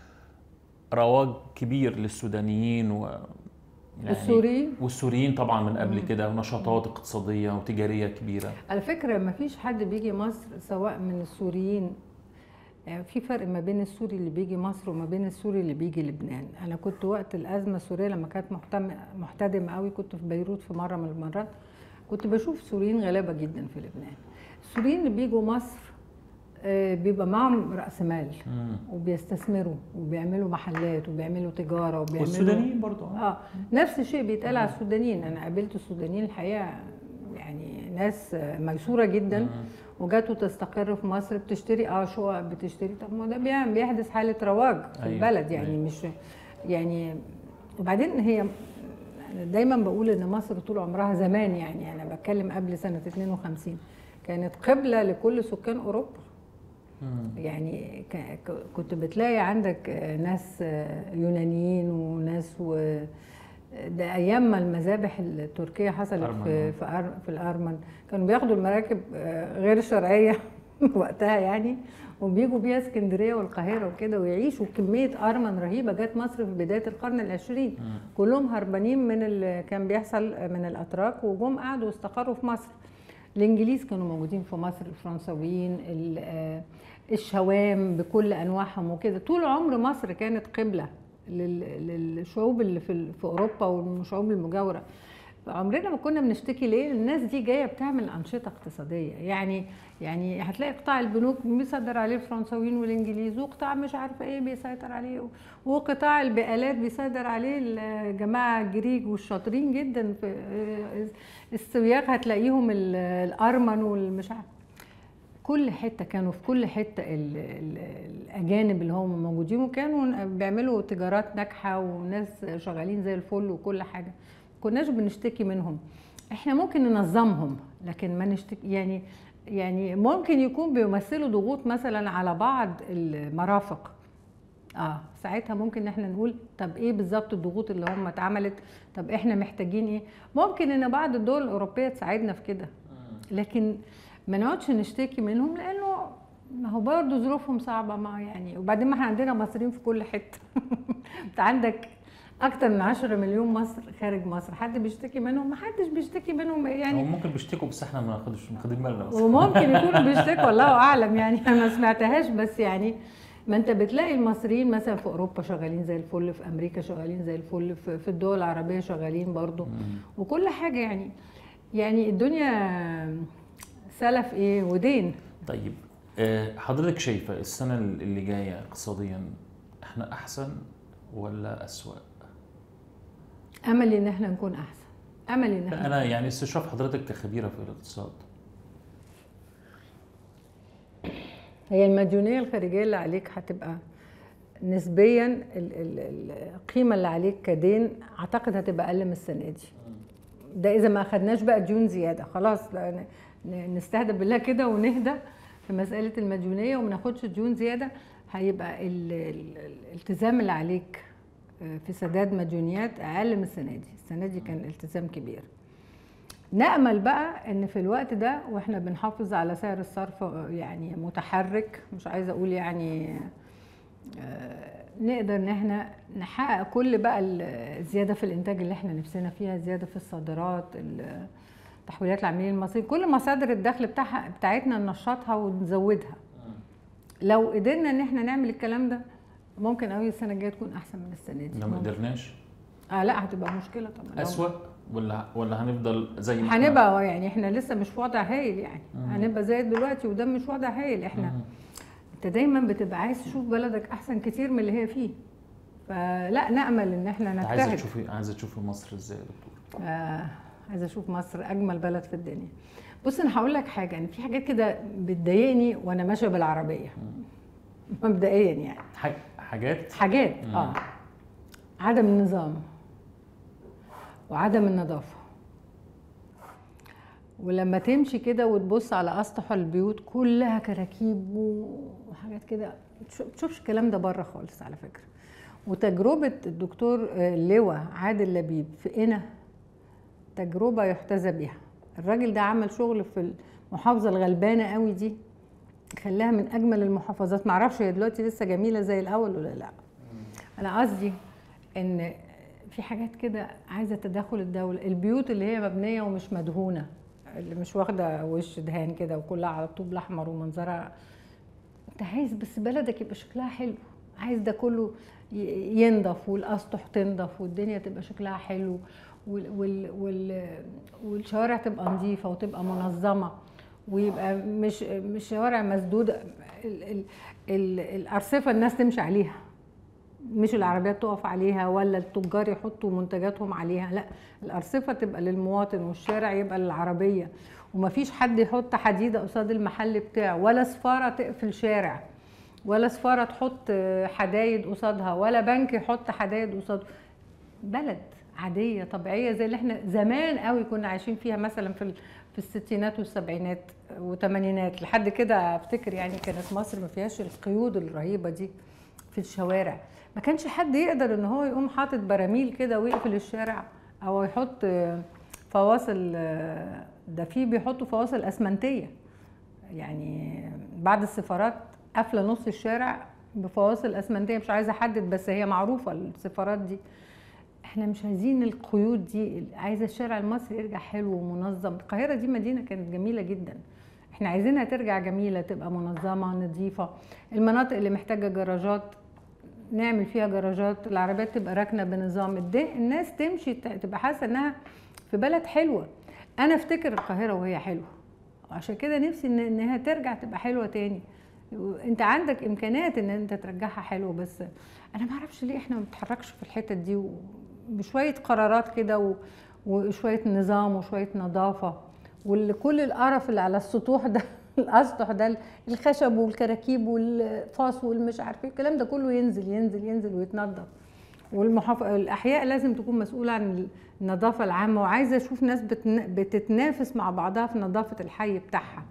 رواج كبير للسودانيين و يعني السوريين والسوريين طبعا من قبل كده ونشاطات اقتصاديه وتجاريه كبيره على فكرة ما فيش حد بيجي مصر سواء من السوريين يعني في فرق ما بين السوري اللي بيجي مصر وما بين السوري اللي بيجي لبنان انا كنت وقت الازمه السوريه لما كانت محتم- محتدمه قوي كنت في بيروت في مره من المرات كنت بشوف سوريين غلابه جدا في لبنان السوريين اللي بيجوا مصر آه، بيبقى معاهم راس مال وبيستثمروا وبيعملوا محلات وبيعملوا تجاره وبيعملوا والسودانيين برضو آه. اه نفس الشيء بيتقال على السودانيين انا قابلت السودانيين الحقيقه يعني ناس ميسوره جدا وجات وتستقر في مصر بتشتري اه شقق بتشتري طب ما ده بيعمل بيحدث حاله رواج في أيوة، البلد يعني أيوة. مش يعني وبعدين هي أنا دايما بقول ان مصر طول عمرها زمان يعني انا بتكلم قبل سنه 52 كانت قبله لكل سكان اوروبا يعني ك- ك- كنت بتلاقي عندك آه، ناس آه، يونانيين وناس و ده ايام ما المذابح التركيه حصلت أرمن، في في, أر في الارمن كانوا بياخدوا المراكب آه، غير شرعيه وقتها يعني وبيجوا بيها اسكندريه والقاهره وكده ويعيشوا كميه ارمن رهيبه جت مصر في بدايه القرن العشرين كلهم هربانين من اللي كان بيحصل من الاتراك وجم قعدوا واستقروا في مصر الانجليز كانوا موجودين في مصر الفرنساويين ال- آه، الشوام بكل انواعهم وكده طول عمر مصر كانت قبله لل- للشعوب اللي في ال- في اوروبا والشعوب المجاوره عمرنا ما كنا بنشتكي ليه الناس دي جايه بتعمل انشطه اقتصاديه يعني يعني هتلاقي قطاع البنوك بيصدر عليه الفرنساويين والانجليز وقطاع مش عارفه ايه بيسيطر عليه وقطاع البقالات بيسيطر عليه الجماعه الجريج والشاطرين جدا في السياق هتلاقيهم ال- الارمن والمش عارف كل حته كانوا في كل حته ال ال الاجانب اللي هم موجودين وكانوا بيعملوا تجارات ناجحه وناس شغالين زي الفل وكل حاجه كناش بنشتكي منهم احنا ممكن ننظمهم لكن ما نشتكي يعني يعني ممكن يكون بيمثلوا ضغوط مثلا على بعض المرافق اه ساعتها ممكن ان احنا نقول طب ايه بالظبط الضغوط اللي هم اتعملت طب احنا محتاجين ايه ممكن ان بعض الدول الاوروبيه تساعدنا في كده لكن ما نقعدش نشتكي منهم لانه ما هو برضه ظروفهم صعبه ما يعني وبعدين ما احنا عندنا مصريين في كل حته انت عندك اكتر من 10 مليون مصر خارج مصر حد بيشتكي منهم ما حدش بيشتكي منهم يعني هم ممكن بيشتكوا بس احنا ما ناخدش واخدين بالنا بس وممكن يكونوا بيشتكوا الله اعلم يعني انا ما سمعتهاش بس يعني ما انت بتلاقي المصريين مثلا في اوروبا شغالين زي الفل في امريكا شغالين زي الفل في في الدول العربيه شغالين برضو وكل حاجه يعني يعني الدنيا سلف ايه ودين طيب آه، حضرتك شايفه السنه اللي جايه اقتصاديا احنا احسن ولا اسوأ؟ املي ان احنا نكون احسن املي ان لا، احنا انا يعني استشراف حضرتك كخبيره في الاقتصاد هي المديونيه الخارجيه اللي عليك هتبقى نسبيا ال- ال- ال- القيمه اللي عليك كدين اعتقد هتبقى اقل من السنه دي ده اذا ما اخدناش بقى ديون زياده خلاص لا ن- ن- نستهدف بالله كده ونهدى في مساله المديونيه وما ناخدش ديون زياده هيبقى ال- ال- الالتزام اللي عليك آه، في سداد مديونيات اقل من السنه دي السنه دي كان التزام كبير نأمل بقى ان في الوقت ده واحنا بنحافظ على سعر الصرف آه، يعني متحرك مش عايزه اقول يعني آه، نقدر ان احنا نحقق كل بقى الزياده في الانتاج اللي احنا نفسنا فيها زياده في الصادرات ال- تحويلات العاملين المصريين كل مصادر الدخل بتاعها بتاعتنا ننشطها ونزودها لو قدرنا ان احنا نعمل الكلام ده ممكن قوي السنه الجايه تكون احسن من السنه دي لو ما ممكن. قدرناش اه لا هتبقى مشكله طبعا لو- اسوأ ولا ولا هنفضل زي ما إحنا؟ هنبقى يعني احنا لسه مش في وضع هايل يعني مم. هنبقى زي دلوقتي وده مش وضع هايل احنا مم. انت دايما بتبقى عايز تشوف بلدك احسن كتير من اللي هي فيه فلا نامل ان احنا انت عايزه نجتهد تشوفي عايزه تشوفي مصر ازاي يا دكتور آه عايزه اشوف مصر اجمل بلد في الدنيا بص انا هقول لك حاجه ان في حاجات كده بتضايقني وانا ماشيه بالعربيه مبدئيا يعني ح- حاجات حاجات مم. اه عدم النظام وعدم النظافه ولما تمشي كده وتبص على اسطح البيوت كلها كراكيب وحاجات كده تش- تشوفش الكلام ده بره خالص على فكره وتجربه الدكتور آه، لواء عادل لبيب في قنا تجربه يحتذى بها الراجل ده عمل شغل في المحافظه الغلبانه قوي دي خلاها من اجمل المحافظات معرفش هي دلوقتي لسه جميله زي الاول ولا لا انا قصدي ان في حاجات كده عايزه تدخل الدوله البيوت اللي هي مبنيه ومش مدهونه اللي مش واخده وش دهان كده وكلها على الطوب الاحمر ومنظرها انت عايز بس بلدك يبقى شكلها حلو عايز ده كله ي- ينضف والاسطح تنضف والدنيا تبقى شكلها حلو وال وال وال والشوارع تبقى نظيفه وتبقى منظمه ويبقى مش مش شوارع مسدوده ال ال ال الارصفه الناس تمشي عليها مش العربيات تقف عليها ولا التجار يحطوا منتجاتهم عليها لا الارصفه تبقى للمواطن والشارع يبقى للعربيه ومفيش حد يحط حديده قصاد المحل بتاعه ولا سفاره تقفل شارع ولا سفاره تحط حدايد قصادها ولا بنك يحط حدايد قصاده بلد عاديه طبيعيه زي اللي احنا زمان قوي كنا عايشين فيها مثلا في ال- في الستينات والسبعينات والثمانينات لحد كده افتكر يعني كانت مصر ما فيهاش القيود الرهيبه دي في الشوارع ما كانش حد يقدر ان هو يقوم حاطط براميل كده ويقفل الشارع او يحط فواصل ده في بيحطوا فواصل اسمنتيه يعني بعد السفارات قافله نص الشارع بفواصل اسمنتيه مش عايزه احدد بس هي معروفه السفارات دي احنا مش عايزين القيود دي عايزه الشارع المصري يرجع حلو ومنظم القاهره دي مدينه كانت جميله جدا احنا عايزينها ترجع جميله تبقى منظمه نظيفه المناطق اللي محتاجه جراجات نعمل فيها جراجات العربيات تبقى راكنه بنظام الد- الناس تمشي ت- تبقى حاسه انها في بلد حلوه انا افتكر القاهره وهي حلوه وعشان كده نفسي ان انها ترجع تبقى حلوه تاني انت عندك امكانيات ان انت ترجعها حلوه بس انا ما اعرفش ليه احنا ما بنتحركش في الحتت دي بشويه قرارات كده و- وشويه نظام وشويه نظافه وكل القرف اللي على السطوح ده الاسطح ده الخشب والكراكيب والفاص والمش عارف ايه الكلام ده كله ينزل ينزل ينزل ويتنضف والمحاف... الاحياء لازم تكون مسؤوله عن النظافه العامه وعايزه اشوف ناس بتن... بتتنافس مع بعضها في نظافه الحي بتاعها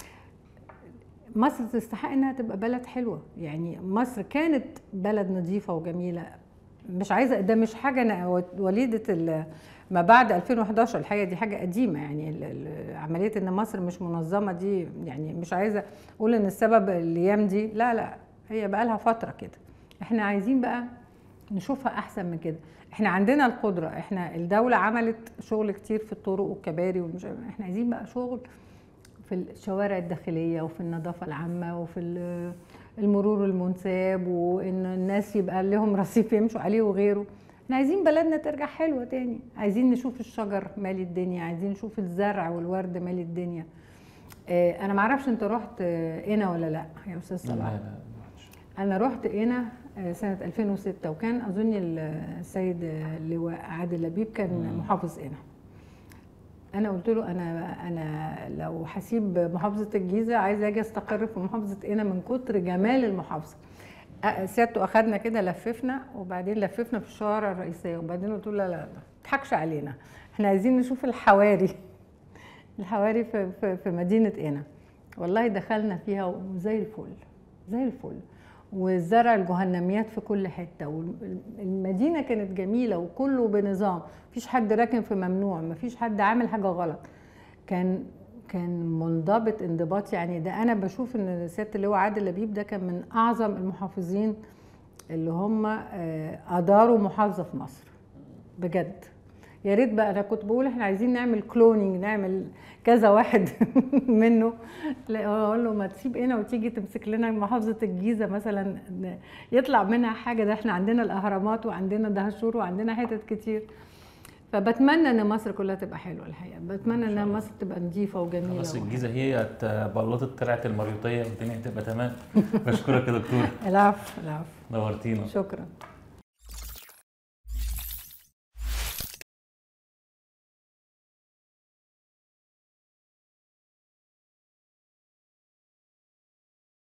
مصر تستحق انها تبقى بلد حلوه يعني مصر كانت بلد نظيفه وجميله مش عايزه ده مش حاجه أنا وليده ال- ما بعد 2011 الحقيقه دي حاجه قديمه يعني ال- ال- عمليه ان مصر مش منظمه دي يعني مش عايزه اقول ان السبب الايام دي لا لا هي بقى لها فتره كده احنا عايزين بقى نشوفها احسن من كده احنا عندنا القدره احنا الدوله عملت شغل كتير في الطرق والكباري والمش احنا عايزين بقى شغل في الشوارع الداخليه وفي النظافه العامه وفي ال- المرور المنساب وان الناس يبقى لهم رصيف يمشوا عليه وغيره احنا عايزين بلدنا ترجع حلوه تاني عايزين نشوف الشجر مالي الدنيا عايزين نشوف الزرع والورد مالي الدنيا اه انا معرفش انت رحت اه، هنا ولا لا يا استاذ لا صلاح لا ما رحتش. انا رحت هنا آه، سنه 2006 وكان اظن السيد اللواء عادل لبيب كان مم. محافظ هنا انا قلت له انا انا لو هسيب محافظه الجيزه عايزه اجي استقر في محافظه هنا من كتر جمال المحافظه أ- سيادته اخدنا كده لففنا وبعدين لففنا في الشوارع الرئيسيه وبعدين قلت له لا لا لا ما تضحكش علينا احنا عايزين نشوف الحواري الحواري في, في, في مدينه قنا والله دخلنا فيها وزي الفل زي الفل وزرع الجهنميات في كل حته والمدينه كانت جميله وكله بنظام مفيش حد راكن في ممنوع مفيش حد عامل حاجه غلط كان كان منضبط انضباط يعني ده انا بشوف ان سياده اللواء عادل لبيب ده كان من اعظم المحافظين اللي هم آه، اداروا محافظه في مصر بجد يا ريت بقى انا كنت بقول احنا عايزين نعمل كلونينج نعمل كذا واحد منه لا اقول له ما تسيب هنا وتيجي تمسك لنا محافظه الجيزه مثلا ن- يطلع منها حاجه ده احنا عندنا الاهرامات وعندنا دهشور وعندنا حتت كتير فبتمنى ان مصر كلها تبقى حلوه الحقيقه بتمنى إن شاء ان الله. مصر تبقى نظيفه وجميله خلاص و- الجيزه هي بلطت طلعت المريوطيه والدنيا هتبقى تمام بشكرك يا دكتور العفو العفو نورتينا شكرا